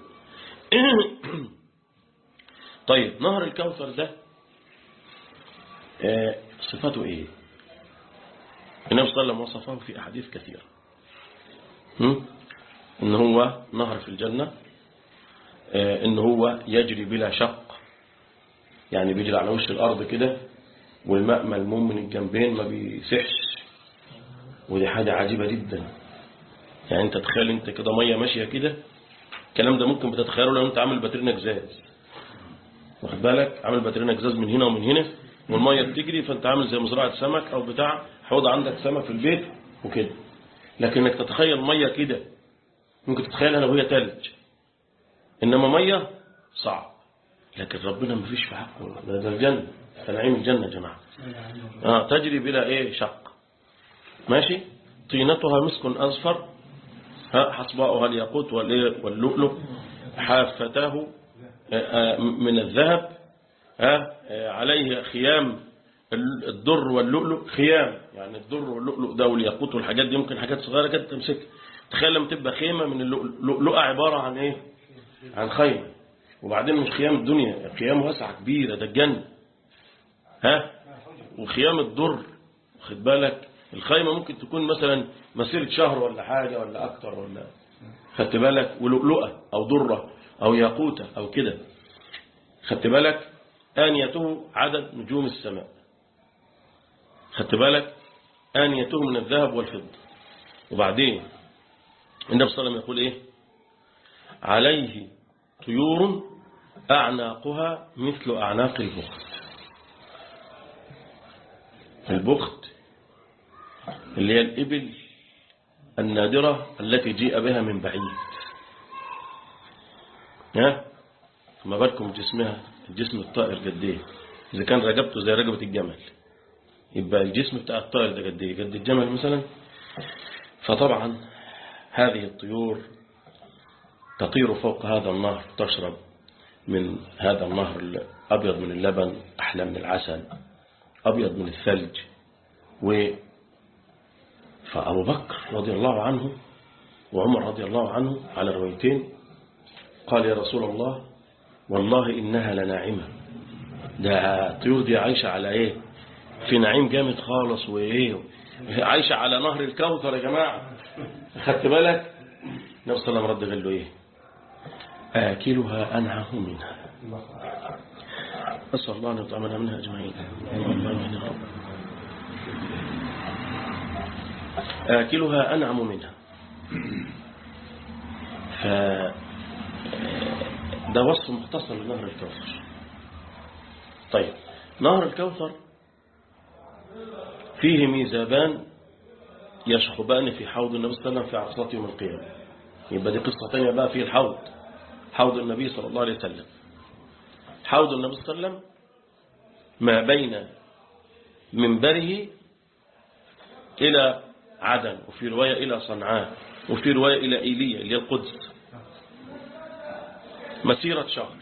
طيب نهر الكوثر ده آه صفاته ايه النبي صلى الله عليه وسلم وصفه في أحاديث كثيرة ان هو نهر في الجنة آه، ان هو يجري بلا شق يعني بيجري على وش الارض كده والماء ملموم من الجنبين ما بيسحش ودي حاجة عجيبة جدا يعني انت تخيل انت كده مية ماشية كده الكلام ده ممكن بتتخيله لو انت عامل باترينا جزاز واخد بالك عامل باترينا جزاز من هنا ومن هنا والمية بتجري فانت عامل زي مزرعة سمك او بتاع حوض عندك سمك في البيت وكده لكن انك تتخيل مية كده ممكن تتخيلها لو هي تلج انما مية صعب لكن ربنا ما فيش في حقه ده, ده الجنة ده نعيم الجنة يا جماعة آه تجري بلا ايه شق ماشي طينتها مسك أصفر ها حصباؤها الياقوت والإيه؟ واللؤلؤ حافتاه آه، آه، من الذهب ها آه، عليه خيام الدر واللؤلؤ خيام يعني الدر واللؤلؤ ده والياقوت والحاجات دي ممكن حاجات صغيرة كده تمسك تخيل لما تبقى خيمة من اللؤلؤ لؤلؤة عبارة عن ايه عن خيمة وبعدين مش خيام الدنيا خيام واسعة كبيرة ده الجنة ها وخيام الدر خد بالك الخيمة ممكن تكون مثلا مسيرة شهر ولا حاجة ولا أكتر ولا خدت بالك ولؤلؤة أو درة أو ياقوتة أو كده خدت بالك آنيته عدد نجوم السماء خدت بالك آنيته من الذهب والفضة وبعدين النبي صلى الله عليه وسلم يقول إيه عليه طيور أعناقها مثل أعناق البخت البخت اللي هي الإبل النادرة التي جيء بها من بعيد ها ما بالكم جسمها الجسم الطائر قد ايه إذا كان رقبته زي رقبة الجمل يبقى الجسم بتاع الطائر ده قد ايه قد الجمل مثلا فطبعا هذه الطيور تطير فوق هذا النهر تشرب من هذا النهر الأبيض من اللبن أحلى من العسل أبيض من الثلج و فأبو بكر رضي الله عنه وعمر رضي الله عنه على روايتين قال يا رسول الله والله إنها لناعمة ده الطيور دي عايشة على إيه في نعيم جامد خالص وإيه عايشة على نهر الكوثر يا جماعة خدت بالك النبي صلى الله عليه وسلم رد قال له إيه آكلها أنعه منها أسأل الله أن يطعمنا منها أجمعين اللهم آمين يا رب آكلها أنعم منها ف ده وصف مختصر لنهر الكوثر طيب نهر الكوثر فيه ميزابان يشخبان في حوض النبي صلى الله عليه وسلم في عرصات يوم القيامة يبقى دي قصة تانية بقى في الحوض حوض النبي صلى الله عليه وسلم حوض النبي صلى الله عليه وسلم ما بين منبره إلى عدن وفي رواية إلى صنعاء وفي رواية إلى إيليا اللي هي القدس مسيرة شهر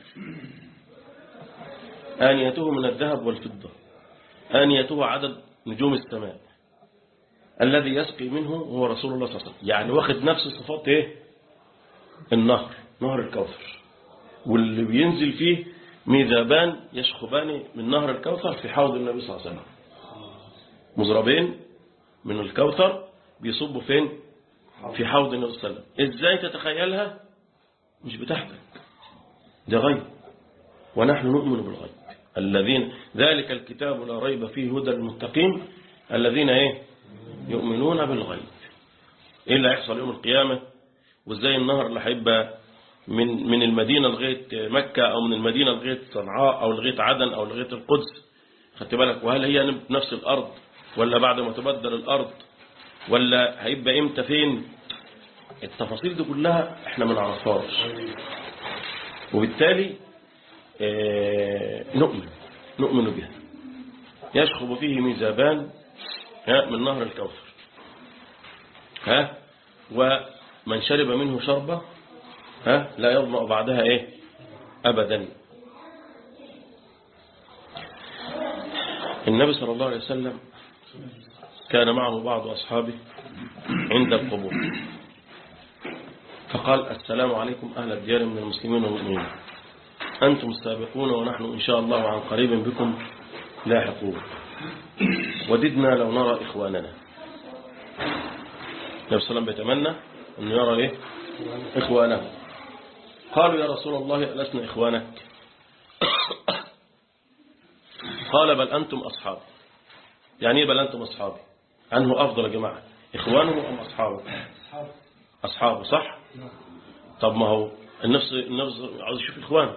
آنيته من الذهب والفضة آنيته عدد نجوم السماء الذي يسقي منه هو رسول الله صلى الله عليه وسلم يعني واخد نفس صفات ايه النهر نهر الكوثر واللي بينزل فيه ميذابان يشخبان من نهر الكوثر في حوض النبي صلى الله عليه وسلم مزربين من الكوثر بيصبوا فين في حوض النبي صلى الله عليه وسلم ازاي تتخيلها مش بتاعتك ده غيب ونحن نؤمن بالغيب الذين ذلك الكتاب لا ريب فيه هدى للمتقين الذين ايه يؤمنون بالغيب ايه اللي هيحصل يوم القيامة وازاي النهر اللي هيبقى من من المدينة لغاية مكة او من المدينة لغاية صنعاء او لغاية عدن او لغاية القدس خدت بالك وهل هي نفس الارض ولا بعد ما تبدل الارض ولا هيبقى امتى فين التفاصيل دي كلها احنا ما نعرفهاش وبالتالي اه نؤمن نؤمن بها يشخب فيه ميزابان ها من نهر الكوثر ها ومن شرب منه شربة ها لا يظمأ بعدها ايه ابدا النبي صلى الله عليه وسلم كان معه بعض أصحابه عند القبور فقال السلام عليكم أهل الديار من المسلمين والمؤمنين أنتم السابقون ونحن إن شاء الله عن قريب بكم لاحقون وددنا لو نرى إخواننا النبي صلى الله عليه وسلم بيتمنى أن يرى إيه؟ إخوانه قالوا يا رسول الله ألسنا إخوانك قال بل أنتم أصحاب يعني إيه بل أنتم أصحابي أنه أفضل يا جماعة إخوانه أم أصحابه أصحابه صح طب ما هو النفس النفس عاوز يشوف إخوانه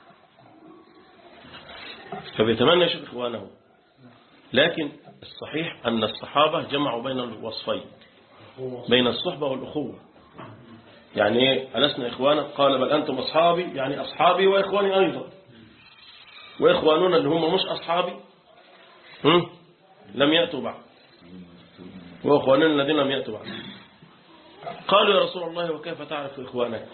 فبيتمنى يشوف إخوانه لكن الصحيح أن الصحابة جمعوا بين الوصفين بين الصحبة والأخوة يعني إيه ألسنا إخوانا قال بل أنتم أصحابي يعني أصحابي وإخواني أيضا وإخواننا اللي هم مش أصحابي هم؟ لم يأتوا بعد وإخواننا الذين لم يأتوا بعد قالوا يا رسول الله وكيف تعرف إخوانك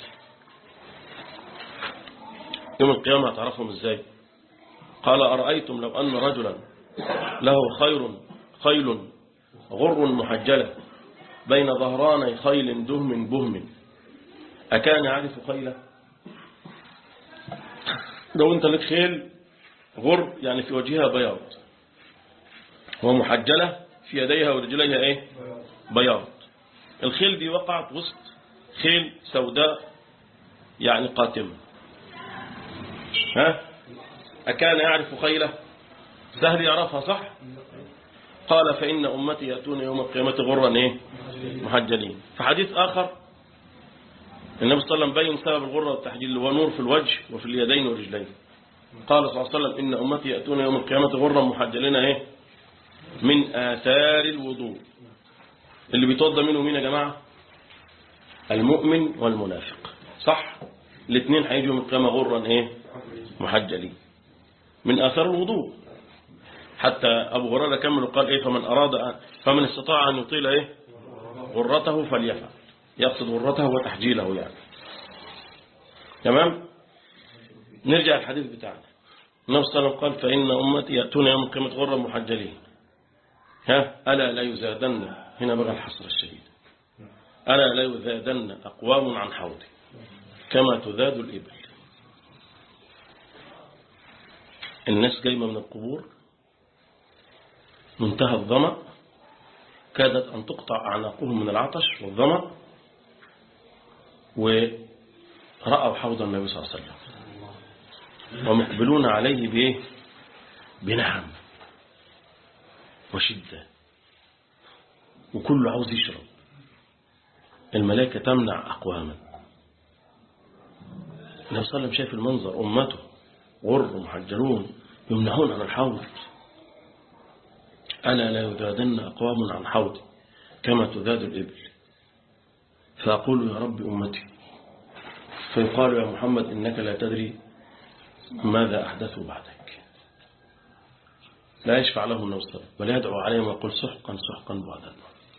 يوم القيامة تعرفهم إزاي قال أرأيتم لو أن رجلا له خير خيل غر محجلة بين ظهراني خيل دهم بهم أكان يعرف خيله لو أنت لك خيل غر يعني في وجهها بياض ومحجلة في يديها ورجليها ايه بياض الخيل دي وقعت وسط خيل سوداء يعني قاتمة ها أكان يعرف خيله سهل يعرفها صح قال فإن أمتي يأتون يوم القيامة غرا إيه محجلين في حديث آخر النبي صلى الله عليه وسلم بين سبب الغرة والتحجيل اللي هو نور في الوجه وفي اليدين والرجلين قال صلى الله عليه وسلم إن أمتي يأتون يوم القيامة غرا محجلين إيه من آثار الوضوء اللي بيتوضى منه مين يا جماعة المؤمن والمنافق صح الاثنين هيجوا يوم القيامة غرا إيه محجلين من آثار الوضوء حتى أبو هريرة كمل وقال إيه فمن أراد أن فمن استطاع أن يطيل إيه غرته فليفعل يقصد غرته وتحجيله يعني تمام نرجع الحديث بتاعنا النبي صلى الله عليه وسلم قال فإن أمتي يأتون يوم القيامة غرا محجلين ها ألا لا يزادن هنا بقى الحصر الشديد ألا لا يزادن أقوام عن حوضي كما تذاد الإبل الناس جايمة من القبور منتهى الظمأ كادت أن تقطع أعناقهم من العطش والظمأ ورأوا حوض النبي صلى الله عليه وسلم ومقبلون عليه بإيه بنعم وشدة وكل عاوز يشرب الملائكة تمنع أقواما النبي صلى الله عليه وسلم شايف المنظر أمته غر محجلون يمنعون عن الحوض ألا لا يذادن أقوام عن حوض كما تذاد الإبل فأقول يا رب أمتي فيقال يا محمد إنك لا تدري ماذا أحدثوا بعدك لا يشفع له النبي صلى الله عليه وسلم بل يدعو عليهم ويقول سحقا سحقا بعدا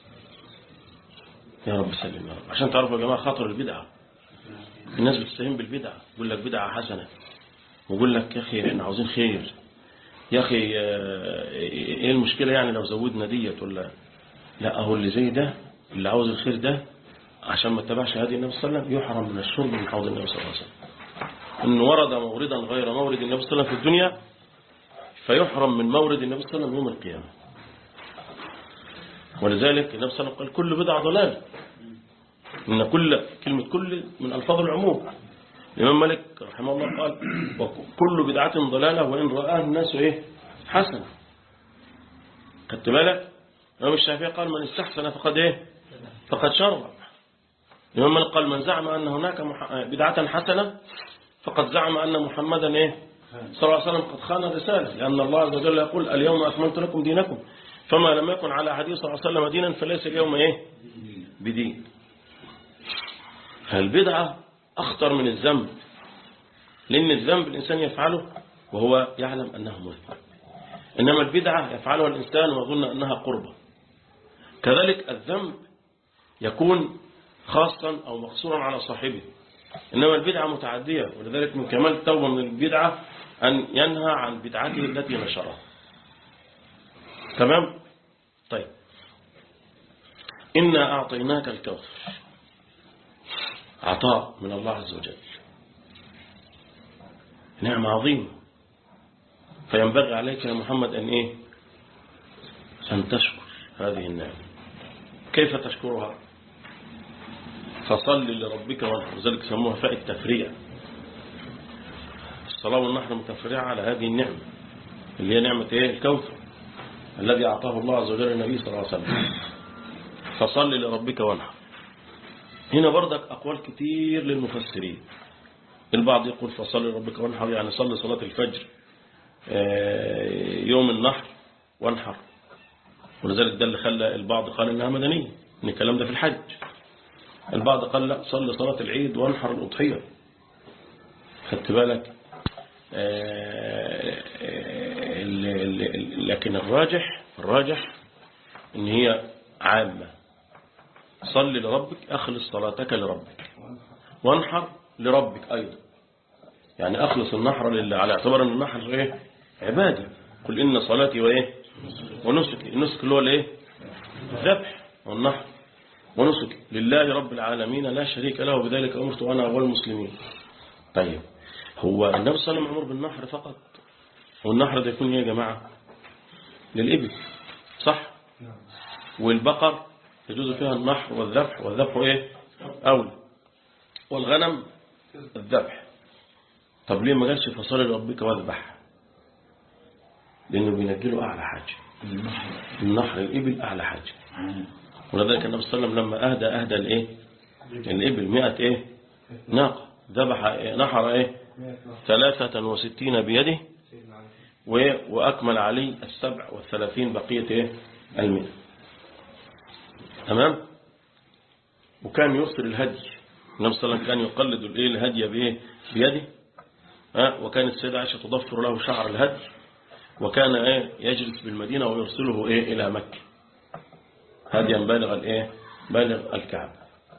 يا رب سلم يا رب عشان تعرفوا يا جماعة خطر البدعة الناس بتستهين بالبدعة يقول لك بدعة حسنة ويقول لك يا أخي احنا عاوزين خير يا أخي ايه المشكلة يعني لو زودنا ديت ولا لا أهو اللي زي ده اللي عاوز الخير ده عشان ما اتبعش هذه النبي صلى الله عليه وسلم يحرم من الشرب من حوض النبي صلى الله عليه وسلم إن ورد موردا غير مورد النبي صلى الله عليه وسلم في الدنيا فيحرم من مورد النبي صلى الله عليه وسلم يوم القيامة ولذلك النبي صلى الله عليه وسلم قال كل بدعة ضلال إن كل كلمة كل من ألفاظ العموم الإمام مالك رحمه الله قال وكل بدعة ضلالة وإن رآه الناس إيه حسن خدت بالك الإمام الشافعي قال من استحسن فقد إيه فقد شرع الإمام مالك قال من زعم أن هناك بدعة حسنة فقد زعم أن محمدا إيه صلى الله عليه وسلم قد خان الرسالة لأن الله عز وجل يقول اليوم أكملت لكم دينكم فما لم يكن على حديث صلى الله عليه وسلم دينا فليس اليوم إيه بدين فالبدعة أخطر من الذنب لأن الذنب الإنسان يفعله وهو يعلم أنه مذنب إنما البدعة يفعلها الإنسان ويظن أنها قربة كذلك الذنب يكون خاصا أو مقصورا على صاحبه إنما البدعة متعدية ولذلك من كمال التوبة من البدعة أن ينهى عن بدعته التي نشرها تمام طيب إنا أعطيناك الكوثر عطاء من الله عز وجل نعمة عظيمة فينبغي عليك يا محمد أن إيه أن تشكر هذه النعمة كيف تشكرها فصل لربك وانحر ذلك سموها فاء التفريع الصلاة والنحر متفرعة على هذه النعمة اللي هي نعمة ايه الكوثر الذي أعطاه الله عز وجل النبي صلى الله عليه وسلم فصل لربك وانحر هنا برضك أقوال كتير للمفسرين البعض يقول فصل لربك وانحر يعني صلي صلاة الفجر يوم النحر وانحر ولذلك ده اللي خلى البعض قال إنها مدنية إن الكلام ده في الحج البعض قال لا صلي صلاة العيد وانحر الأضحية خدت بالك لكن الراجح الراجح ان هي عامة صل لربك اخلص صلاتك لربك وانحر لربك ايضا يعني اخلص النحر لله على اعتبار ان النحر ايه عبادة قل ان صلاتي وايه ونسكي النسك اللي هو الايه الذبح والنحر ونسكي لله رب العالمين لا شريك له بذلك امرت وانا اول المسلمين طيب هو النبي صلى الله عليه وسلم امر بالنحر فقط والنحر ده يكون ايه يا جماعه للإبل صح والبقر يجوز فيها النحر والذبح والذبح ايه أولى والغنم الذبح طب ليه ما قالش فصل لربك واذبح لأنه بينجله أعلى حاجة النحر الإبل أعلى حاجة ولذلك النبي صلى الله عليه وسلم لما أهدى أهدى الإيه الإبل مئة إيه ناقة ذبح إيه؟ نحر إيه ثلاثة وستين بيده وأكمل عليه السبع والثلاثين بقية إيه؟ المئة تمام وكان يرسل الهدي النبي صلى الله عليه وسلم كان يقلد الايه الهدي بايه بيده ها وكانت السيدة عائشة تضفر له شعر الهدي وكان ايه يجلس بالمدينة ويرسله ايه الى مكة هديا بالغ الايه بالغ الكعبة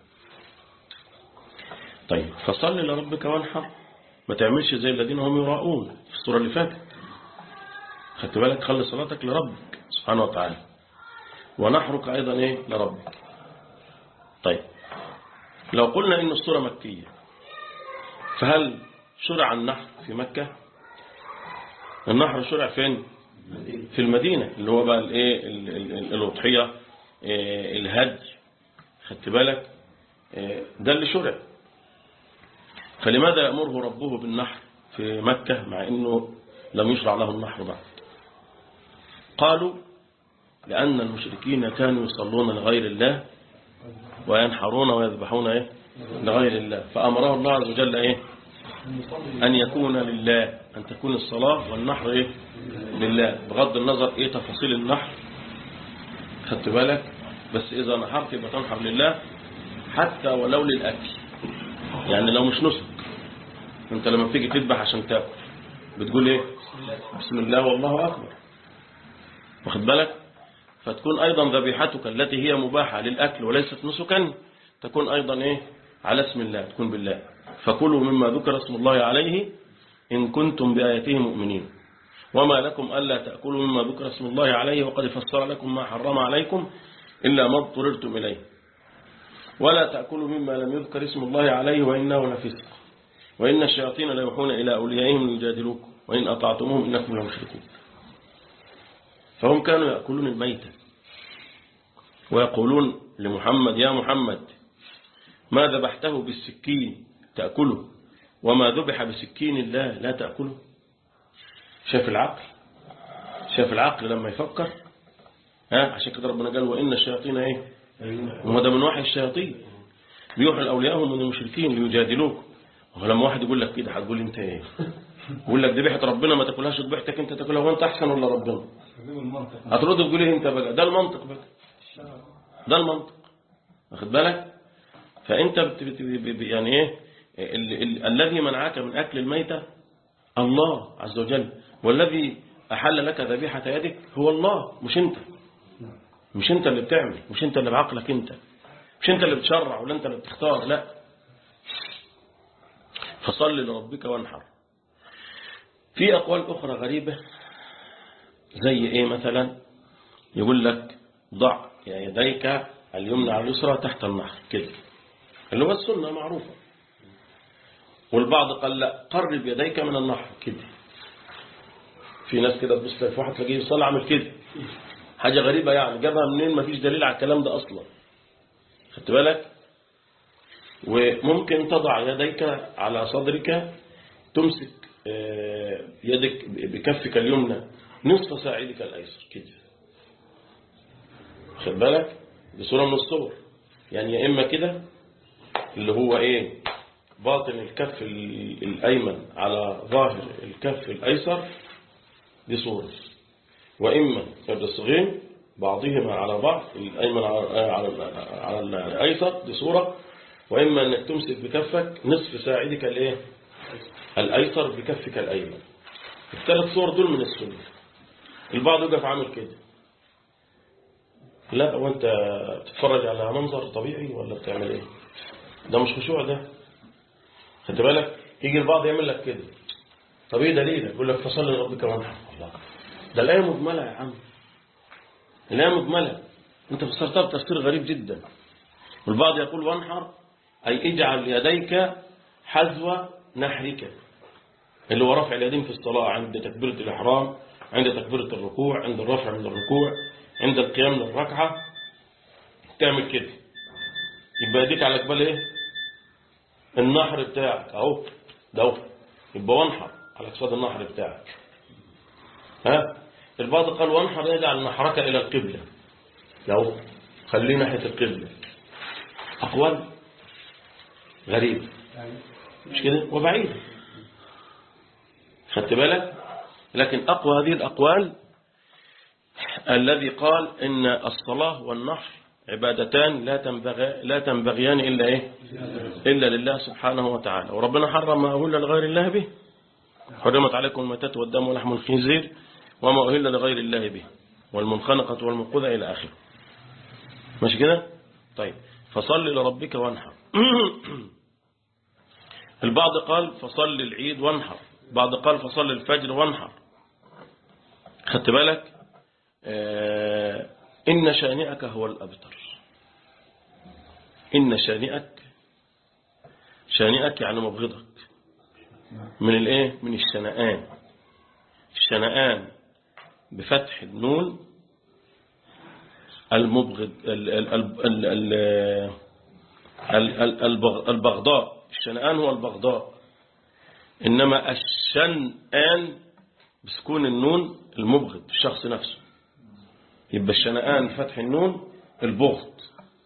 طيب فصل لربك وانحر ما تعملش زي الذين هم يراؤون في الصورة اللي فاتت خدت بالك خلي صلاتك لربك سبحانه وتعالى ونحرك أيضا إيه لربك طيب لو قلنا إن الصورة مكية فهل شرع النحر في مكة النحر شرع فين في المدينة اللي هو بقى الايه الأضحية الهدي خدت بالك ده اللي شرع فلماذا يأمره ربه بالنحر في مكة مع أنه لم يشرع له النحر بعد قالوا لأن المشركين كانوا يصلون لغير الله وينحرون ويذبحون إيه؟ لغير الله فأمره الله عز وجل إيه؟ أن يكون لله أن تكون الصلاة والنحر إيه؟ لله بغض النظر إيه تفاصيل النحر خدت بالك بس إذا نحرت يبقى تنحر لله حتى ولو للأكل يعني لو مش نسك انت لما بتيجي تذبح عشان تاكل بتقول ايه بسم الله والله اكبر واخد بالك فتكون ايضا ذبيحتك التي هي مباحة للاكل وليست نسكا تكون ايضا ايه على اسم الله تكون بالله فكلوا مما ذكر اسم الله عليه ان كنتم بآياته مؤمنين وما لكم ألا تأكلوا مما ذكر اسم الله عليه وقد فسر لكم ما حرم عليكم إلا ما اضطررتم إليه ولا تأكلوا مما لم يذكر اسم الله عليه وإنه لفسق وإن الشياطين ليوحون إلى أوليائهم ليجادلوكم وإن أطعتموهم إنكم لمشركون فهم كانوا يأكلون الميتة ويقولون لمحمد يا محمد ما ذبحته بالسكين تأكله وما ذبح بسكين الله لا تأكله شاف العقل شاف العقل لما يفكر ها عشان كده ربنا قال وإن الشياطين ايه وما ده من وحي الشياطين بيوحوا لأوليائهم من المشركين ليجادلوك ولما واحد يقول لك كده هتقول انت ايه يقول لك ذبيحه ربنا ما تاكلهاش ذبيحتك انت تاكلها وانت احسن ولا ربنا هترد تقول ايه انت بقى ده المنطق بقى ده المنطق واخد بالك فانت بت بت بت يعني ايه ال ال الذي منعك من اكل الميته الله عز وجل والذي احل لك ذبيحه يدك هو الله مش انت مش انت اللي بتعمل مش انت اللي بعقلك انت مش انت اللي بتشرع ولا انت اللي بتختار لا فصل لربك وانحر في أقوال أخرى غريبة زي إيه مثلا يقول لك ضع يديك اليمنى على اليسرى تحت النحر كده اللي هو السنة معروفة والبعض قال لا قرب يديك من النحر كده في ناس كده تبص في واحد تلاقيه يصلي عامل كده حاجة غريبة يعني جابها منين ما فيش دليل على الكلام ده أصلا خدت بالك وممكن تضع يديك على صدرك تمسك آه، يدك بكفك اليمنى نصف ساعدك الأيسر كده خد بالك بصورة من الصور يعني يا إما كده اللي هو إيه باطن الكف ال- الأيمن على ظاهر الكف الأيسر دي صورة وإما الرسغين بعضهما على بعض الأيمن على, على, على الأيسر دي صورة وإما أنك تمسك بكفك نصف ساعدك الإيه الأيسر بكفك الأيمن الثلاث صور دول من السنة البعض يقف عامل كده لا وانت بتتفرج على منظر طبيعي ولا بتعمل ايه ده مش خشوع ده خدت بالك يجي البعض يعمل لك كده طب ايه دليلك يقول لك فصل لربك وانحر الله ده الآية مجملة يا عم الآية مجملة انت فسرتها بتفسير غريب جدا والبعض يقول وانحر أي اجعل يديك حذو نحرك اللي هو رفع اليدين في الصلاة عند تكبيرة الإحرام عند تكبيرة الركوع عند الرفع من الركوع عند القيام للركعة تعمل كده يبقى يديك على قبال ايه النحر بتاعك اهو ده اهو يبقى وانحر على قصاد النحر بتاعك ها البعض قال وانحر يجعل نحرك الى القبلة اهو خليه ناحية القبلة اقوال غريب مش كده وبعيد خدت بالك لكن أقوى هذه الأقوال الذي قال إن الصلاة والنحر عبادتان لا تنبغي لا تنبغيان إلا إيه إلا لله سبحانه وتعالى وربنا حرم ما أهل لغير الله به حرمت عليكم الميتات والدم ولحم الخنزير وما أهل لغير الله به والمنخنقة والمنقذة إلى آخره مش كده طيب فصل لربك وانحر البعض قال فصل العيد وانحر بعض قال فصل الفجر وانحر خدت بالك آه إن شانئك هو الأبتر إن شانئك شانئك يعني مبغضك من الايه من الشنآن الشنآن بفتح النون المبغض ال- ال- ال- ال- ال- ال- ال- البغ- البغضاء الشنآن هو البغضاء إنما الشنآن بسكون النون المبغض الشخص نفسه يبقى الشنآن بفتح النون البغض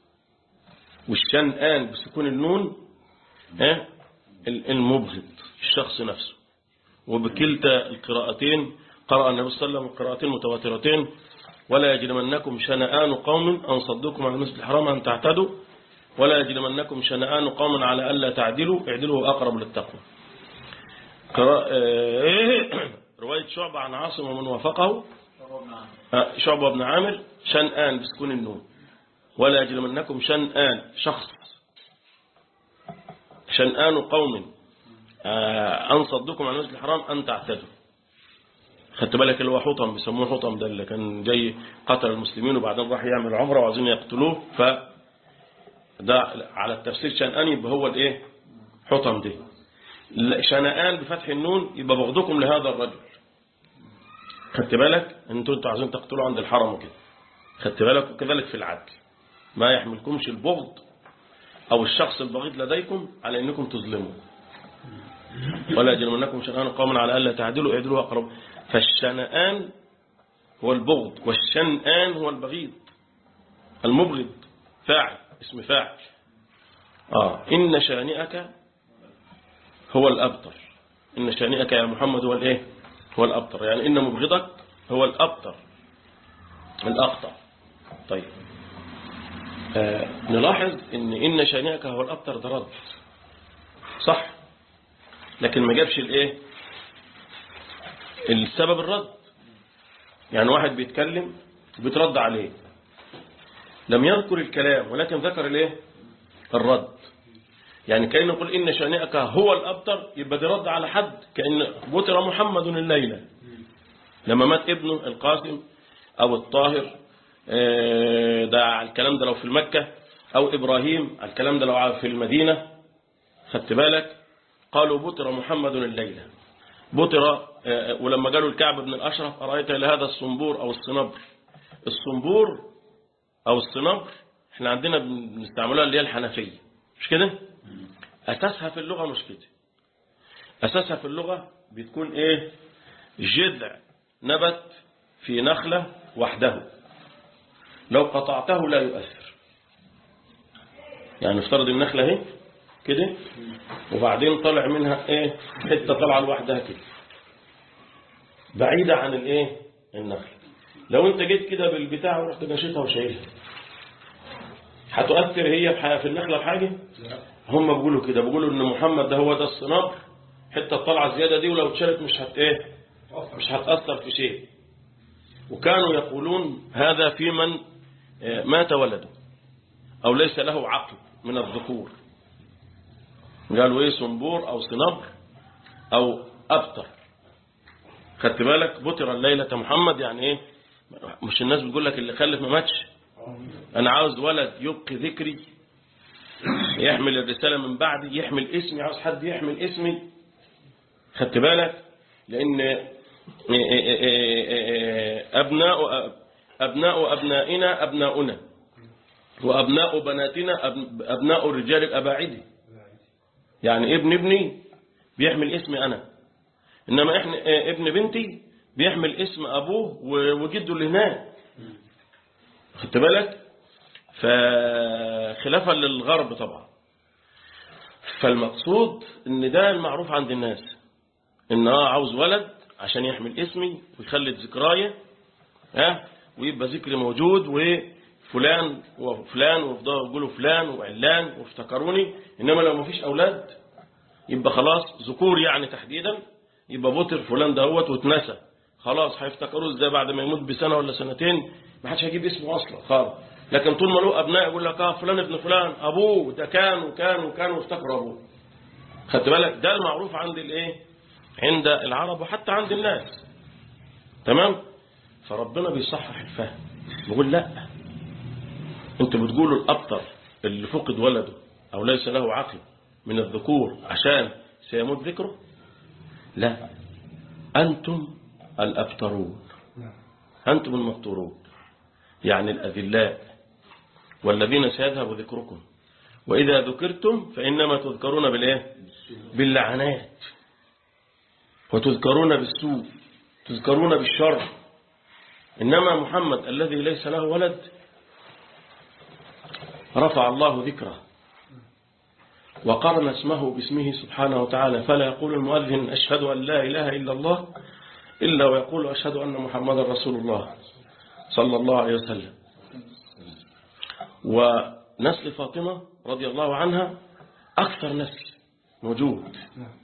والشنآن بسكون النون ها ال- المبغض الشخص نفسه وبكلتا القراءتين قرأ النبي صلى الله عليه وسلم قراءتين متواترتين ولا يجرمنكم شنآن قوم أن صدوكم عن المسجد الحرام أن تعتدوا ولا يجرمنكم شنآن قوم على ألا تعدلوا اعدلوا أقرب للتقوى قراء- آه، رواية شعبة عن عاصم ومن وافقه آه، شعبة بن عامر شنآن بسكون النون ولا يجرمنكم شنآن شخص شنآن قوم آه، أن صدوكم عن المسجد الحرام أن تعتدوا خدت بالك اللي هو حطم بيسموه حطم ده اللي كان جاي قتل المسلمين وبعدين راح يعمل عمره وعايزين يقتلوه ف ده على التفسير شنآن يبقى هو الايه حطم ده لا، شنآن بفتح النون يبقى بغضكم لهذا الرجل خدت بالك انتوا انتوا عايزين تقتلوا عند الحرم وكده خدت بالك وكذلك في العدل ما يحملكمش البغض او الشخص البغيض لديكم على انكم تظلموا ولا يجرمنكم شنآن قوم على الا تعدلوا اعدلوا اقرب فالشنآن هو البغض والشنآن هو البغيض المبغض فاعل اسم فاعل آه إن شانئك هو الأبتر إن شانئك يا محمد هو الإيه هو الأبتر يعني إن مبغضك هو الأبتر الأخطر طيب آه نلاحظ إن إن شانئك هو الأبتر ده رد صح لكن ما جابش الإيه السبب الرد يعني واحد بيتكلم بيترد عليه لم يذكر الكلام ولكن ذكر الايه الرد يعني كأن نقول إن شانئك هو الأبتر يبقى ده رد على حد كأن بتر محمد الليلة لما مات ابنه القاسم أو الطاهر آه، ده على الكلام ده لو في مكة أو إبراهيم على الكلام ده لو في المدينة خدت بالك قالوا بتر محمد الليلة بتر آه، ولما قالوا الكعب بن الأشرف أرأيت لهذا الصنبور أو الصنبر الصنبور أو الصنبر احنا عندنا بنستعملها اللي هي الحنفية مش كده أساسها في اللغة مش كده أساسها في اللغة بتكون ايه جذع نبت في نخلة وحده لو قطعته لا يؤثر يعني افترض النخلة اهي كده وبعدين طلع منها ايه حتة طلع لوحدها كده بعيدة عن الايه النخلة لو انت جيت كده بالبتاع ورحت نشيطها وشايلها هتؤثر هي بح- في النخلة بحاجة هم بيقولوا كده بيقولوا ان محمد ده هو ده الصناب حتة الطلعة الزيادة دي ولو اتشالت مش هت ايه مش هتأثر في شيء وكانوا يقولون هذا في من آه، مات ولده أو ليس له عقل من الذكور قالوا ايه صنبور أو صنبر أو أبتر خدت بالك بطر الليلة محمد يعني ايه مش الناس بتقول لك اللي خلف ما ماتش انا عاوز ولد يبقي ذكري يحمل الرسالة من بعدي يحمل اسمي عاوز حد يحمل اسمي خدت بالك لان ابناء ابناء ابنائنا ابناؤنا وابناء بناتنا أب- ابناء الرجال الاباعد يعني ابن ابني بيحمل اسمي انا انما احنا ابن بنتي بيحمل اسم ابوه و- وجده اللي هناك خدت بالك فخلافا للغرب طبعا فالمقصود ان ده المعروف عند الناس ان اه عاوز ولد عشان يحمل اسمي ويخلد ذكرايا ها ويبقى ذكري موجود وفلان وفلان ويفضلوا يقولوا فلان وعلان وافتكروني انما لو مفيش اولاد يبقى خلاص ذكور يعني تحديدا يبقى بطر فلان دهوت واتنسى خلاص هيفتكروه ازاي بعد ما يموت بسنه ولا سنتين ما حدش هيجيب اسمه اصلا خالص لكن طول ما له ابناء يقول لك اه فلان ابن فلان ابوه ده كان وكان وكان وافتكروا ابوه خدت بالك ده المعروف عند الايه عند العرب وحتى عند الناس تمام فربنا بيصحح الفهم بيقول لا انتوا بتقولوا الابطر اللي فقد ولده او ليس له عقل من الذكور عشان سيموت ذكره لا انتم الابترون انتم المبتورون يعني الاذلاء والذين سيذهب ذكركم واذا ذكرتم فانما تذكرون بالايه باللعنات وتذكرون بالسوء تذكرون بالشر إنما محمد الذي ليس له ولد رفع الله ذكره وقرن اسمه باسمه سبحانه وتعالى فلا يقول المؤذن أشهد أن لا إله إلا الله إلا ويقول أشهد أن محمد رسول الله صلى الله عليه وسلم ونسل فاطمة رضي الله عنها أكثر نسل موجود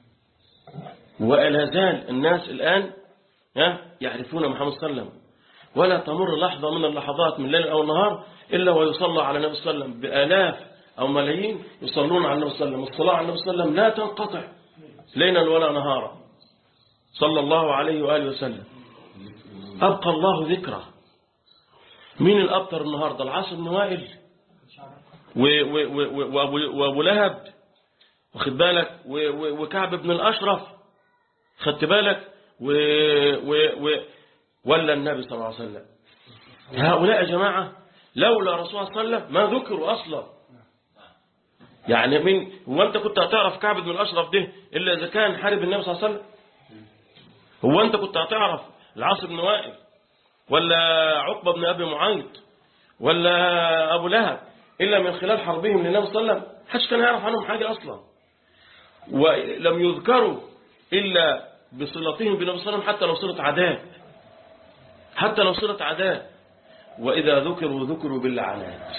ولا زال الناس الآن ها، يعرفون محمد صلى الله عليه وسلم ولا تمر لحظة من اللحظات من ليل أو نهار إلا ويصلى على النبي صلى الله عليه وسلم بآلاف أو ملايين يصلون على النبي صلى الله عليه وسلم الصلاة على النبي صلى الله عليه وسلم لا تنقطع ليلا ولا نهارا صلى الله عليه وآله وسلم أبقى الله ذكره مين الأبتر النهاردة العاص بن وائل و- و- و- و- وأبو- وأبو لهب واخد بالك و- و- وكعب بن الأشرف خدت بالك و... و... و... ولا النبي صلى الله عليه وسلم هؤلاء يا جماعة لولا رسول الله صلى الله عليه وسلم ما ذكروا أصلا يعني من هو أنت كنت هتعرف كعب بن الأشرف ده إلا إذا كان حارب النبي صلى الله عليه وسلم هو أنت كنت هتعرف العاص بن وائل ولا عقبة بن أبي معيط ولا أبو لهب إلا من خلال حربهم للنبي صلى الله عليه وسلم حدش كان يعرف عنهم حاجة أصلا ولم يذكروا إلا بصلتهم بالنبي صلى الله عليه وسلم حتى لو صلة عذاب حتى لو صلة عذاب وإذا ذكروا ذكروا باللعنات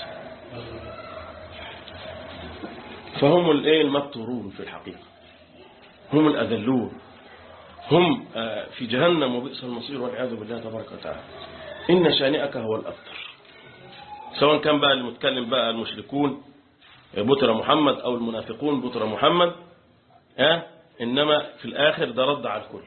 فهم الايه المبتورون في الحقيقة هم الأذلون هم آه، في جهنم وبئس المصير والعياذ بالله تبارك وتعالى إن شانئك هو الأبتر سواء كان بقى المتكلم بقى المشركون بطر محمد أو المنافقون بطر محمد ها إنما في الآخر ده رد على الكل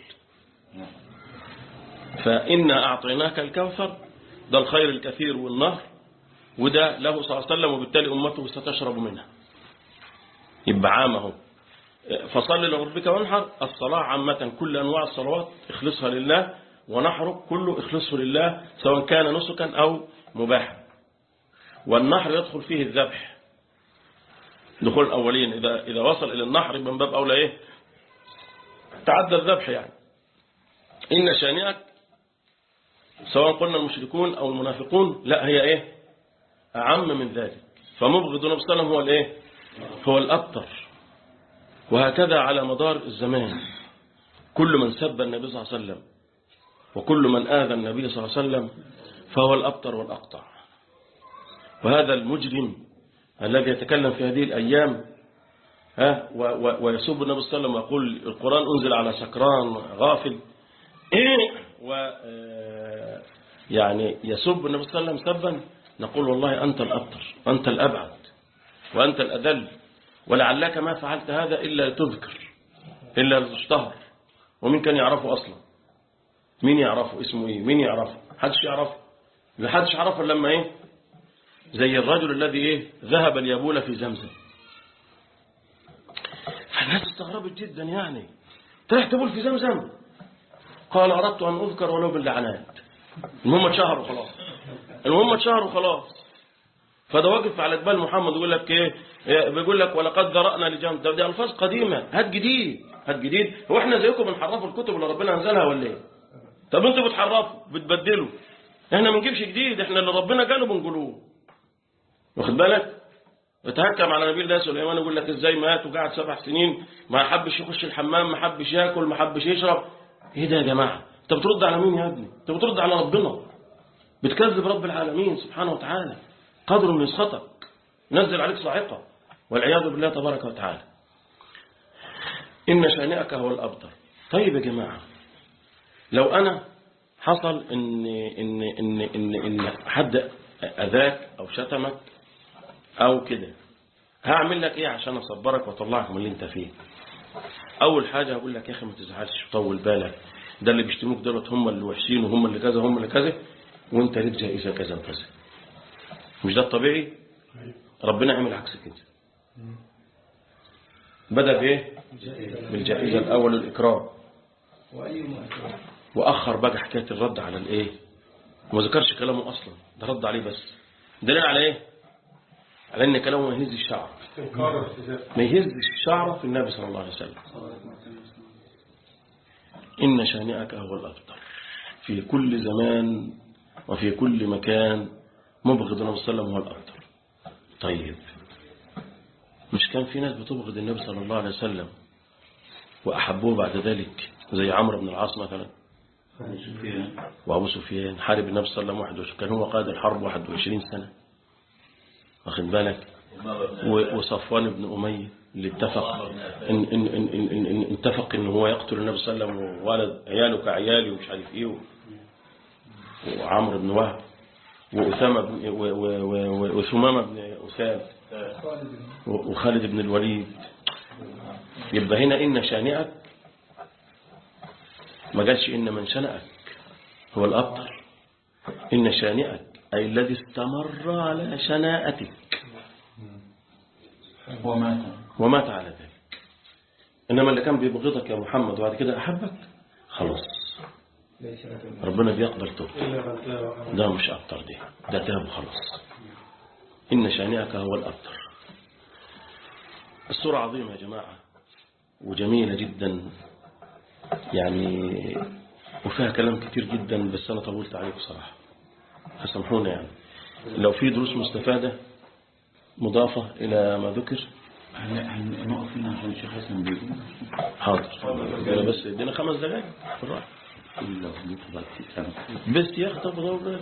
فإنا أعطيناك الكوثر ده الخير الكثير والنهر وده له صلى الله عليه وسلم وبالتالي أمته ستشرب منها يبقى عامه فصل لربك وانحر الصلاة عامة كل أنواع الصلوات اخلصها لله ونحرك كله اخلصه لله سواء كان نسكا أو مباحا والنحر يدخل فيه الذبح دخول الأولين إذا, إذا وصل إلى النحر من باب أولى إيه تعدى الذبح يعني إن شانئك سواء قلنا المشركون أو المنافقون لا هي إيه أعم من ذلك فمبغض النبي صلى الله عليه وسلم هو الإيه هو الأبتر وهكذا على مدار الزمان كل من سب النبي صلى الله عليه وسلم وكل من آذى النبي صلى الله عليه وسلم فهو الأبتر والأقطع وهذا المجرم الذي يتكلم في هذه الأيام ها و و ويسب النبي صلى الله عليه وسلم ويقول القرآن أنزل على سكران غافل و آه، يعني يسب النبي صلى الله عليه وسلم سبا نقول والله أنت الأبتر وأنت الأبعد وأنت الأذل ولعلك ما فعلت هذا إلا تذكر إلا تشتهر ومين كان يعرفه أصلا مين يعرفه اسمه إيه مين يعرفه حدش يعرفه ما حدش يعرفه لما إيه زي الرجل الذي إيه ذهب ليبول في زمزم فالناس استغربت جدا يعني تروح تبول في زمزم قال أردت أن أذكر ولو باللعنات المهم اتشهر وخلاص المهم اتشهر وخلاص فده واقف على جبال محمد يقول لك ايه إيه، بيقول لك ولقد ذرأنا لجهنم ده دي الفاظ قديمه هات جديد هات جديد هو احنا زيكم بنحرفوا الكتب اللي ربنا انزلها ولا ايه طب انتوا بتحرفوا بتبدلوا احنا ما بنجيبش جديد احنا اللي ربنا قاله بنقولوه واخد بالك اتهكم على نبي الله سليمان يقول لك ازاي مات وقعد سبع سنين ما حبش يخش الحمام ما حبش ياكل ما حبش يشرب ايه ده يا جماعه انت بترد على مين يا ابني انت بترد على ربنا بتكذب رب العالمين سبحانه وتعالى قدر من يسخطك نزل عليك صاعقه والعياذ بالله تبارك وتعالى إن شانئك هو الأبتر طيب يا جماعة لو أنا حصل إن, إن, إن, إن, إن حد أذاك أو شتمك أو كده هعمل لك إيه عشان أصبرك وأطلعك من اللي أنت فيه أول حاجة هقول لك يا أخي ما تزعلش وطول بالك ده اللي بيشتموك دولت هم اللي وحشين وهم اللي كذا وهم اللي كذا وأنت ليك جائزة كذا وكذا مش ده الطبيعي ربنا عمل عكس كده بدأ بإيه بالجائزة الأول الإكرام وأخر بقى حكاية الرد على الإيه وما ذكرش كلامه أصلا ده رد عليه بس دليل على إيه على أن كلامه ما يهز الشعر ما يهز الشعر في النبي صلى الله عليه وسلم إن شانئك هو الأبتر في كل زمان وفي كل مكان مبغض النبي صلى الله عليه وسلم هو الأبتر طيب مش كان في ناس بتبغض النبي صلى الله عليه وسلم وأحبوه بعد ذلك زي عمرو بن العاص مثلا وأبو سفيان حارب النبي صلى الله عليه وسلم كان هو قائد الحرب 21 سنة واخد بالك و- وصفوان بن أمية اللي اتفق إن إن إن إن إن إن اتفق إن هو يقتل النبي صلى الله عليه وسلم وولد عياله كعيالي ومش عارف إيه و- وعمرو بن وهب وأسامة بن و- و- و- و- وثمامة بن أسامة و- وخالد بن الوليد يبقى هنا إن شانئك ما قالش إن من شنأك هو الأبتر إن شانئك أي الذي استمر على شناءتك ومات ومات على ذلك إنما اللي كان بيبغضك يا محمد وبعد كده أحبك خلاص ربنا بيقبل توبته ده مش أبتر دي ده تاب خلاص إن شانئك هو الأبتر السورة عظيمة يا جماعة وجميلة جدا يعني وفيها كلام كتير جدا بس أنا طولت عليكم صراحة فسامحونا يعني لو في دروس مستفادة مضافة إلى ما ذكر هن- هنقف هنا عشان الشيخ حسن بيقول حاضر بس ادينا خمس دقايق في الراحة لو نطلع في سنة بس يا اخي طب ضرب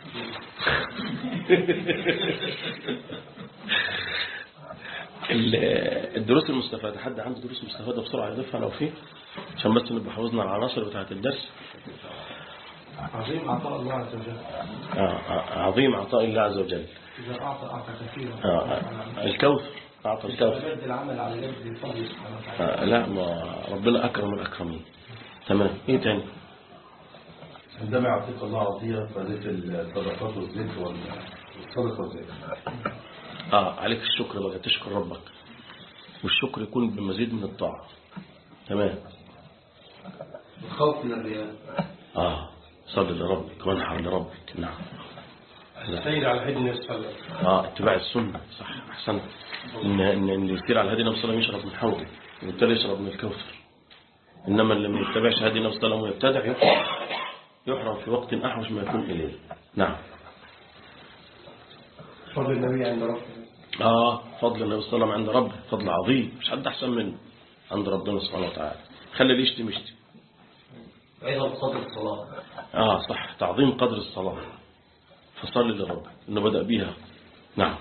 ال- الدروس المستفادة حد عنده دروس مستفادة بسرعة يضيفها لو فيه عشان بس نبقى حفظنا العناصر بتاعة الدرس عظيم عطاء الله عز وجل آه، آه، عظيم عطاء الله عز وجل إذا أعطى أعطى كثيرا آه، آه، الكوثر أعطى الكوثر يد العمل على يد فضل سبحانه وتعالى آه، لا ما ربنا أكرم الأكرمين تمام إيه تاني عندما يعطيك الله عطية فذلك الصدقات والذكر والصدقة والذكر آه عليك الشكر بقى تشكر ربك والشكر يكون بمزيد من الطاعة تمام الخوف من الرياء آه صل لربك وانحر لربك نعم السير على هدي النبي صلى الله عليه وسلم آه اتباع السنة صح أحسنت إن إن إن اللي يسير على هدي النبي صلى الله عليه وسلم يشرب من حوضه وبالتالي يشرب من الكوثر إنما اللي ما يتبعش هدي النبي صلى الله عليه وسلم ويبتدع يحرم يحرم في وقت أحوج ما يكون إليه نعم فضل النبي عند ربه آه فضل النبي صلى الله عليه وسلم عند ربه فضل عظيم مش حد أحسن منه عند ربنا سبحانه وتعالى خلي اللي يشتم يشتم أيضا بصدر الصلاة آه صح تعظيم قدر الصلاة فصل لربك إنه بدأ بيها نعم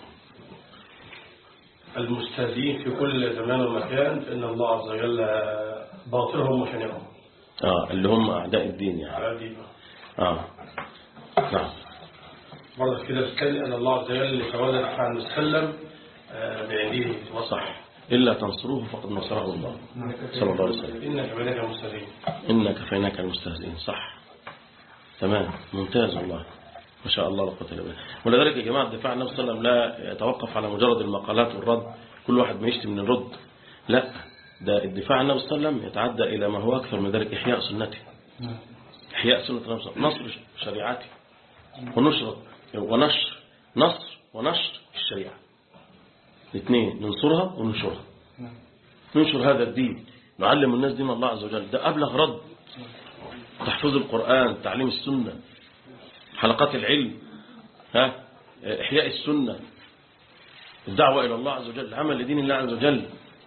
المستهزئين في كل زمان ومكان فإن الله عز وجل باطلهم وشنعهم آه اللي هم أعداء الدين يعني على دي آه نعم برضه كده بتكلم أن الله عز وجل يتولى الأحكام المسلم آه، بيديه وصح صح إلا تنصروه فقد نصره الله صلى الله عليه وسلم إنك بلاك المستهزئين إنك فيناك المستهزئين صح تمام ممتاز والله ما شاء الله لا قوه الا بالله ولذلك يا جماعه الدفاع عن النبي صلى الله عليه وسلم لا يتوقف على مجرد المقالات والرد كل واحد ما يشتم من الرد لا ده الدفاع عن النبي صلى الله عليه وسلم يتعدى الى ما هو اكثر من ذلك احياء سنته احياء سنه النبي صلى الله عليه وسلم نصر شريعته ونشر ونشر نصر ونشر الشريعه الاثنين ننصرها وننشرها ننشر هذا الدين نعلم الناس دين الله عز وجل ده أبلغ رد تحفيظ القرآن تعليم السنة حلقات العلم ها إحياء السنة الدعوة إلى الله عز وجل العمل لدين الله عز وجل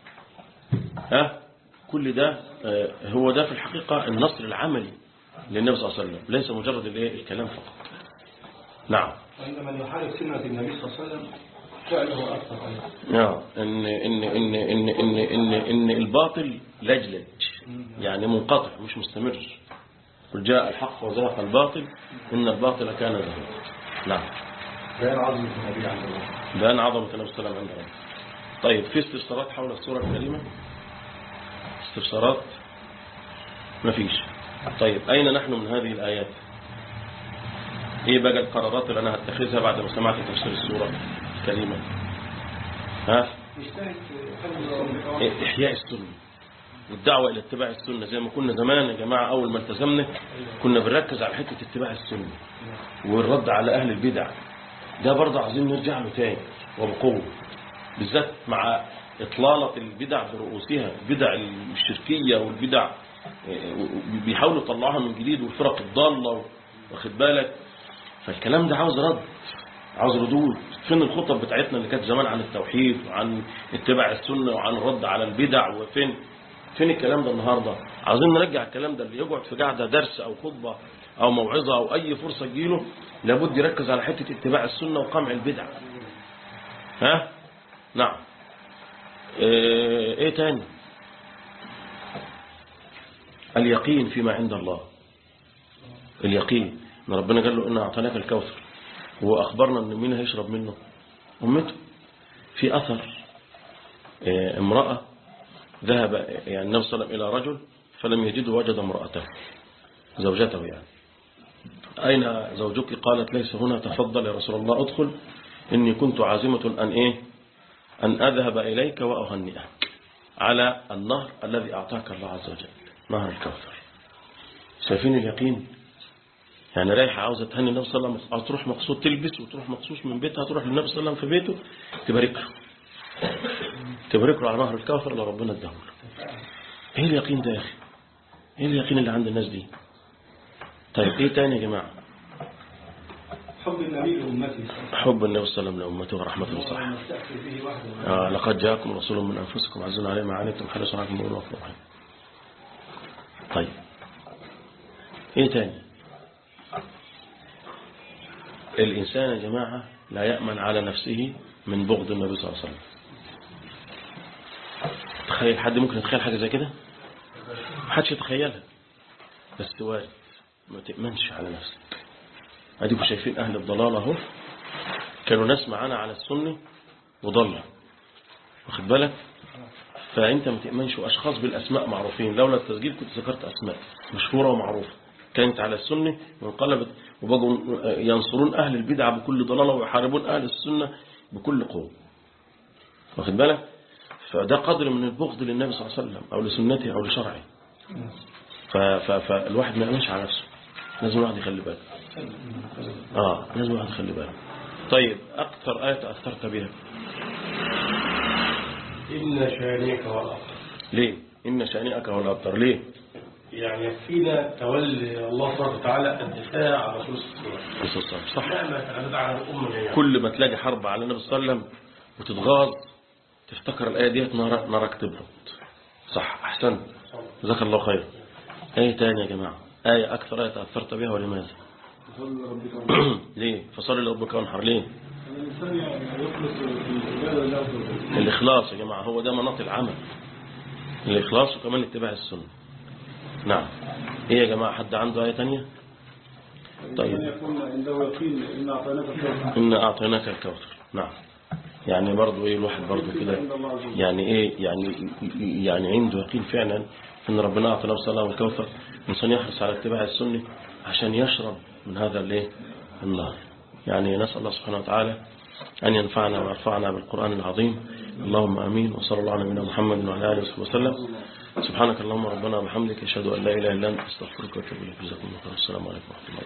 ها كل ده آه، هو ده في الحقيقة النصر العملي للنبي صلى الله عليه وسلم ليس مجرد الايه الكلام فقط نعم وإن من يحارب سنة النبي صلى الله عليه وسلم فعله أكثر أيضا آه، ان ان ان ان ان ان ان الباطل لجلج يعني منقطع مش مستمر قل جاء الحق وزهق الباطل ان الباطل كان زهوقا نعم بيان عظمة النبي عند الله بيان عظمه النبي صلى الله عليه وسلم عند ربنا. طيب في استفسارات حول السوره الكريمه استفسارات مفيش طيب اين نحن من هذه الايات ايه بقى القرارات اللي انا هتخذها بعد ما سمعت تفسير السوره الكريمه ها يجتهد في حفظ السنة إيه، إحياء السنة والدعوة إلى اتباع السنة زي ما كنا زمان يا جماعة أول ما التزمنا كنا بنركز على حتة اتباع السنة والرد على أهل البدع ده برضه عايزين نرجع له تاني وبقوة بالذات مع إطلالة البدع برؤوسها البدع الشركية والبدع إيه، بيحاولوا يطلعوها من جديد والفرق الضالة واخد بالك فالكلام ده عاوز رد عاوز ردود فين الخطب بتاعتنا اللي كانت زمان عن التوحيد وعن اتباع السنة وعن الرد على البدع وفين فين الكلام ده النهاردة عاوزين نرجع الكلام ده اللي يقعد في قاعدة درس أو خطبة أو موعظة أو أي فرصة تجيله لابد يركز على حتة اتباع السنة وقمع البدع ها نعم ايه إيه تاني اليقين فيما عند الله اليقين ان ربنا قال له ان اعطيناك الكوثر واخبرنا ان مين هيشرب منه امته في اثر آه، امراه ذهب يعني النبي صلى الله عليه وسلم الى رجل فلم يجده وجد امراته زوجته يعني اين زوجك قالت ليس هنا تفضل يا رسول الله ادخل اني كنت عازمه ان ايه ان اذهب اليك واهنئك على النهر الذي اعطاك الله عز وجل نهر الكوثر شايفين اليقين يعني رايحة عاوزة تهني النبي صلى الله عليه وسلم أو تروح مقصود تلبس وتروح مخصوص من بيتها تروح للنبي صلى الله عليه وسلم في بيته تبارك له تبارك له على نهر الكوثر اللي ربنا اداه له ايه اليقين ده يا اخي ايه اليقين اللي عند الناس دي طيب ايه تاني يا جماعة حب النبي لأمته حب النبي صلى الله عليه وسلم لأمته ورحمته صح ونستأثر به وحده آه لقد جاءكم رسول من أنفسكم عزيز عليه ما عنتم حريص عليكم بالغفور الرحيم طيب ايه تاني الإنسان يا جماعة لا يأمن على نفسه من بغض النبي صلى الله عليه وسلم تخيل حد ممكن يتخيل حاجة زي كده محدش يتخيلها بس وارد ما تأمنش على نفسك اديكم شايفين أهل الضلال اهو كانوا ناس معانا على السنة وضلوا واخد بالك فأنت ما تأمنش وأشخاص بالأسماء معروفين لولا التسجيل كنت ذكرت أسماء مشهورة ومعروفة كانت على السنة وانقلبت وبقوا ينصرون أهل البدعة بكل ضلالة ويحاربون أهل السنة بكل قوة واخد بالك فده قدر من البغض للنبي صلى الله عليه وسلم أو لسنته أو لشرعه ف- ف- فالواحد ما يأمنش على نفسه لازم الواحد يخلي باله آه لازم الواحد يخلي باله طيب أكثر آية تأثرت بها إن شانيك والأخر ليه إن شانئك هو الأبتر ليه يعني يكفينا تولي الله سبحانه وتعالى الدفاع عن رسول الله بس الصلاة. صح نعمة تعرض على الأمة جميعا كل ما تلاقي حرب على النبي صلى الله عليه وسلم وتتغاظ تفتكر الآية ديت نار نارك تبرد صح أحسن جزاك الله خير آية تانية يا جماعة آية أكثر آية تأثرت بها ولماذا ليه فصل لربك وانحر ليه الإنسان يعني يخلص في العبادة لله عز وجل الإخلاص يا جماعة هو ده مناط العمل الإخلاص وكمان اتباع السنة نعم إيه يا جماعة حد عنده آية تانية طيب. أن يكون عنده يقين إن أعطيناك الكوثر إن أعطيناك الكوثر نعم يعني برضو إيه الواحد برضو كده عند الله عز وجل يعني إيه يعني يعني عنده يقين فعلا إن ربنا أعطى له صلى الكوثر الإنسان يحرص على اتباع السنة عشان يشرب من هذا الإيه النار يعني نسأل الله سبحانه وتعالى أن ينفعنا ويرفعنا بالقرآن العظيم اللهم آمين وصلى الله على نبينا محمد وعلى آله وصحبه وسلم سبحانك اللهم ربنا وبحمدك أشهد أن لا إله إلا أنت أستغفرك وأتوب إليك جزاكم الله خيرا السلام عليكم ورحمة الله